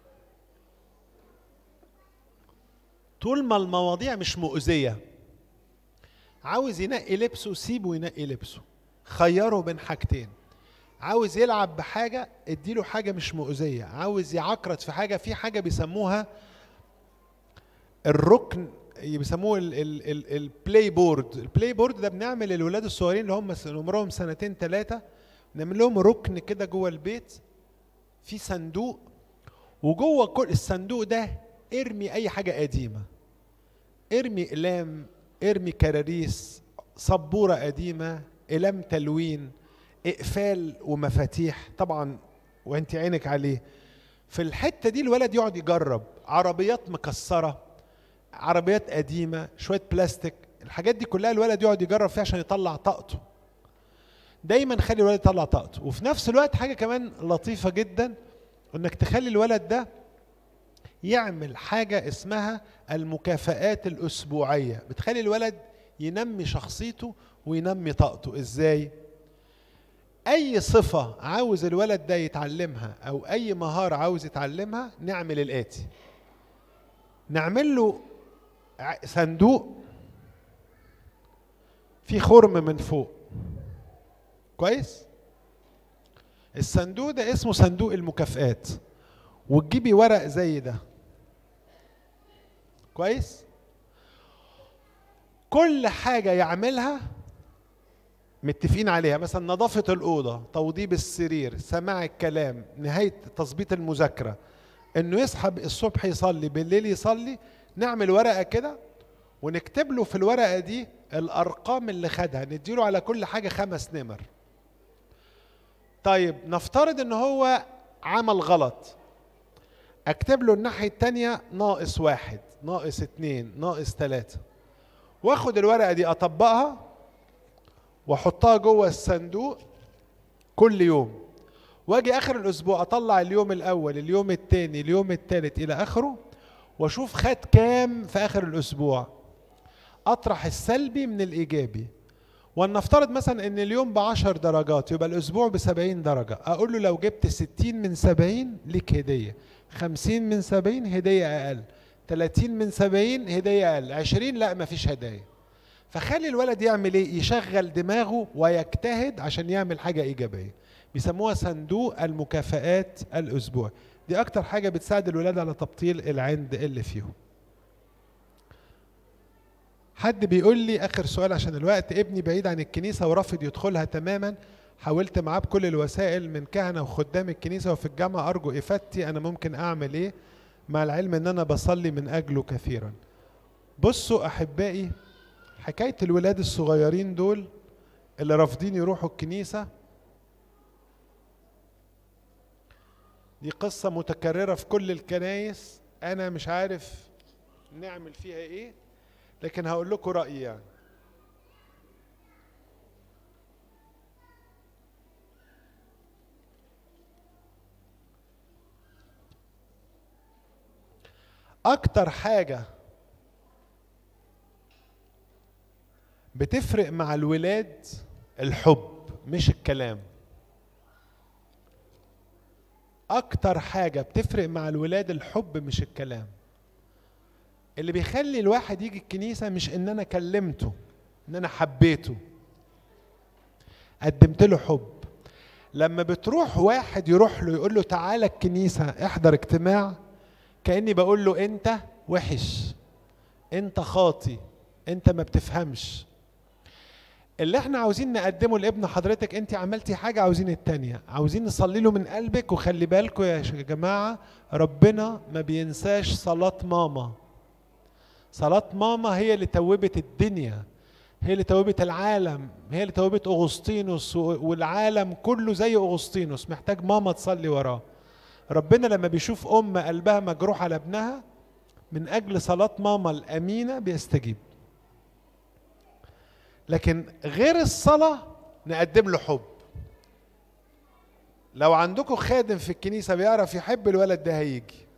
طول ما المواضيع مش مؤذية عاوز ينقي لبسه سيبه ينقي لبسه خيره بين حاجتين عاوز يلعب بحاجة اديله حاجة مش مؤذية عاوز يعكرت في حاجة في حاجة بيسموها الركن بيسموه ال- ال- ال- البلاي بورد البلاي بورد ده بنعمل للولاد الصغيرين اللي هم س- عمرهم سنتين ثلاثة نعمل لهم ركن كده جوه البيت في صندوق وجوه كل الصندوق ده ارمي اي حاجة قديمة ارمي اقلام ارمي كراريس سبورة قديمة اقلام تلوين اقفال ومفاتيح طبعا وانت عينك عليه في الحتة دي الولد يقعد يجرب عربيات مكسرة عربيات قديمة شوية بلاستيك الحاجات دي كلها الولد يقعد يجرب فيها عشان يطلع طاقته دايما خلي الولد يطلع طاقته وفي نفس الوقت حاجة كمان لطيفة جدا انك تخلي الولد ده يعمل حاجة اسمها المكافآت الأسبوعية بتخلي الولد ينمي شخصيته وينمي طاقته ازاي اي صفة عاوز الولد ده يتعلمها او اي مهارة عاوز يتعلمها نعمل الاتي نعمل له ع- صندوق فيه خرم من فوق كويس الصندوق ده اسمه صندوق المكافآت وتجيبي ورق زي ده كويس كل حاجة يعملها متفقين عليها مثلا نظافة الأوضة توضيب السرير سماع الكلام نهاية تظبيط المذاكرة انه يصحى الصبح يصلي بالليل يصلي نعمل ورقة كده ونكتب له في الورقة دي الأرقام اللي خدها نديله على كل حاجة خمس نمر طيب نفترض ان هو عمل غلط اكتب له الناحية التانية ناقص واحد ناقص اتنين ناقص تلاتة واخد الورقة دي اطبقها واحطها جوه الصندوق كل يوم واجي اخر الاسبوع اطلع اليوم الاول اليوم الثاني اليوم الثالث الى اخره واشوف خد كام في اخر الاسبوع اطرح السلبي من الايجابي ولنفترض مثلا ان اليوم بعشر درجات يبقى الاسبوع بسبعين درجة اقول له لو جبت ستين من سبعين ليك هدية خمسين من سبعين هدية اقل تلاتين من سبعين هدية اقل عشرين لا مفيش هدايا فخلي الولد يعمل ايه يشغل دماغه ويجتهد عشان يعمل حاجة ايجابية بيسموها صندوق المكافآت الاسبوع دي اكتر حاجة بتساعد الولاد على تبطيل العند اللي فيهم حد بيقول لي اخر سؤال عشان الوقت ابني بعيد عن الكنيسه ورافض يدخلها تماما حاولت معاه بكل الوسائل من كهنه وخدام الكنيسه وفي الجامعه ارجو افادتي انا ممكن اعمل ايه مع العلم ان انا بصلي من اجله كثيرا بصوا احبائي حكايه الولاد الصغيرين دول اللي رافضين يروحوا الكنيسه دي قصه متكرره في كل الكنايس انا مش عارف نعمل فيها ايه لكن هقول لكم رأيي يعني أكتر حاجة بتفرق مع الولاد الحب مش الكلام أكتر حاجة بتفرق مع الولاد الحب مش الكلام اللي بيخلي الواحد يجي الكنيسة مش ان انا كلمته ان انا حبيته قدمت له حب لما بتروح واحد يروح له يقول له تعالى الكنيسة احضر اجتماع كأني بقول له انت وحش انت خاطي انت ما بتفهمش اللي احنا عاوزين نقدمه لابن حضرتك انت عملتي حاجة عاوزين التانية عاوزين نصلي له من قلبك وخلي بالكم يا جماعة ربنا ما بينساش صلاة ماما صلاة ماما هي اللي توبت الدنيا هي اللي توبت العالم هي اللي توبت أغسطينوس والعالم كله زي أغسطينوس محتاج ماما تصلي وراه ربنا لما بيشوف أم قلبها مجروح على ابنها من أجل صلاة ماما الأمينة بيستجيب لكن غير الصلاة نقدم له حب لو عندكم خادم في الكنيسة بيعرف يحب الولد ده هيجي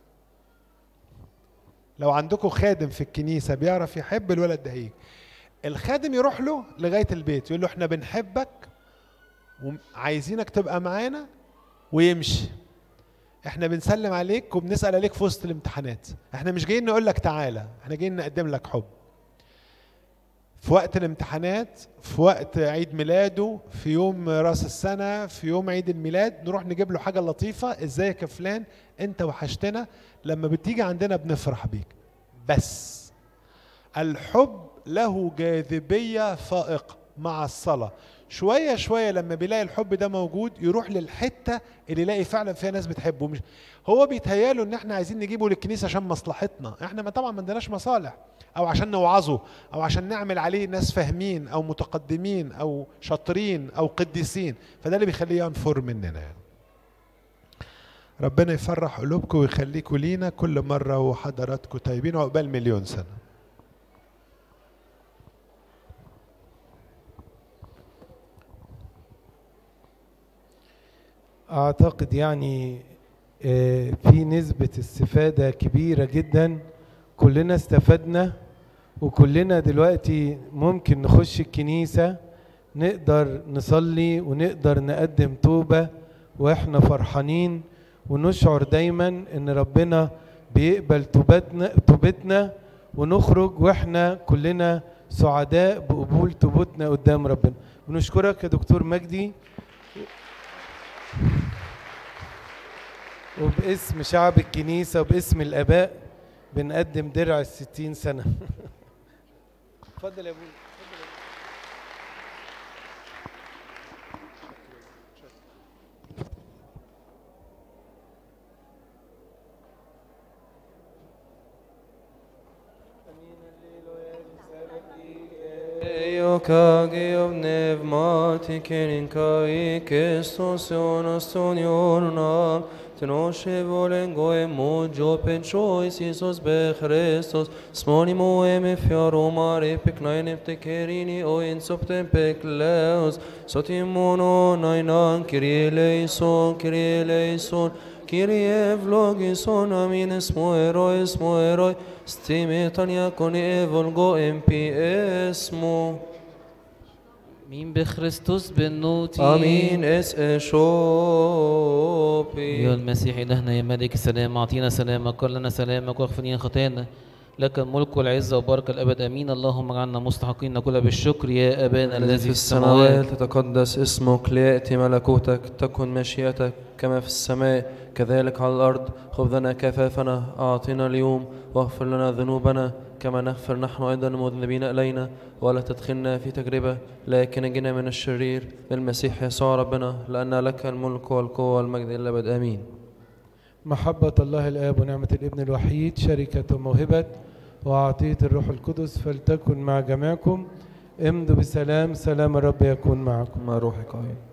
لو عندكم خادم في الكنيسة بيعرف يحب الولد ده هيجي الخادم يروح له لغاية البيت يقول له احنا بنحبك وعايزينك تبقى معانا ويمشي احنا بنسلم عليك وبنسأل عليك في وسط الامتحانات احنا مش جايين نقول لك تعالى احنا جايين نقدم لك حب في وقت الامتحانات في وقت عيد ميلاده في يوم راس السنة في يوم عيد الميلاد نروح نجيب له حاجة لطيفة ازيك يا فلان انت وحشتنا لما بتيجي عندنا بنفرح بيك بس الحب له جاذبية فائقة مع الصلاة شوية شوية لما بيلاقي الحب ده موجود يروح للحتة اللي يلاقي فعلا فيها ناس بتحبه مش هو بيتهياله ان احنا عايزين نجيبه للكنيسة عشان مصلحتنا احنا ما طبعا ما عندناش مصالح او عشان نوعظه او عشان نعمل عليه ناس فاهمين او متقدمين او شاطرين او قديسين فده اللي بيخليه ينفر مننا يعني ربنا يفرح قلوبكم ويخليكم لينا كل مرة وحضراتكم طيبين وعقبال مليون سنة أعتقد يعني آه، في نسبة استفادة كبيرة جدا كلنا استفدنا وكلنا دلوقتي ممكن نخش الكنيسة نقدر نصلي ونقدر نقدم توبة واحنا فرحانين ونشعر دايما ان ربنا بيقبل توبتنا توبتنا ونخرج واحنا كلنا سعداء بقبول توبتنا قدام ربنا بنشكرك يا دكتور مجدي وباسم شعب الكنيسة وباسم الآباء بنقدم درع الستين سنة اتفضل يا ابوي Eokage of pneumatic in kai Christos ionos ton ionam Tenoshe volen goe mojo penchois Isos be Christos Smonimo eme fiaromare peknain kerini o in soptem pekleos Sotimono nainan Kyrie eleison Kyrie eleison Kyrie vlogison amin esmo eroi esmo eroi Stimetan yakon evolgo empi esmo مين بخريستوس بالنوتي آمين اس يا شوبي المسيح إلهنا يا ملك السلام أعطينا سلامك قل لنا سلامك واغفر لنا خطايانا لك الملك والعزة وبركة الأبد أمين اللهم اجعلنا مستحقين كل بالشكر يا أبانا الذي الذي في في السماوات السماوات تتقدس اسمك ليأتي ملكوتك تكن مشيئتك كما في السماء كذلك على الأرض خبزنا كفافنا أعطنا اليوم واغفر لنا ذنوبنا كما نغفر نحن أيضا المذنبين إلينا ولا تدخلنا في تجربة لكن نجنا من الشرير بالمسيح يسوع ربنا لأن لك الملك والقوة والمجد إلى الأبد آمين محبة الله الآب ونعمة الابن الوحيد شركة وموهبة وعطية الروح القدس فلتكن مع جميعكم امضوا بسلام سلام الرب يكون معكم مع روحك آمين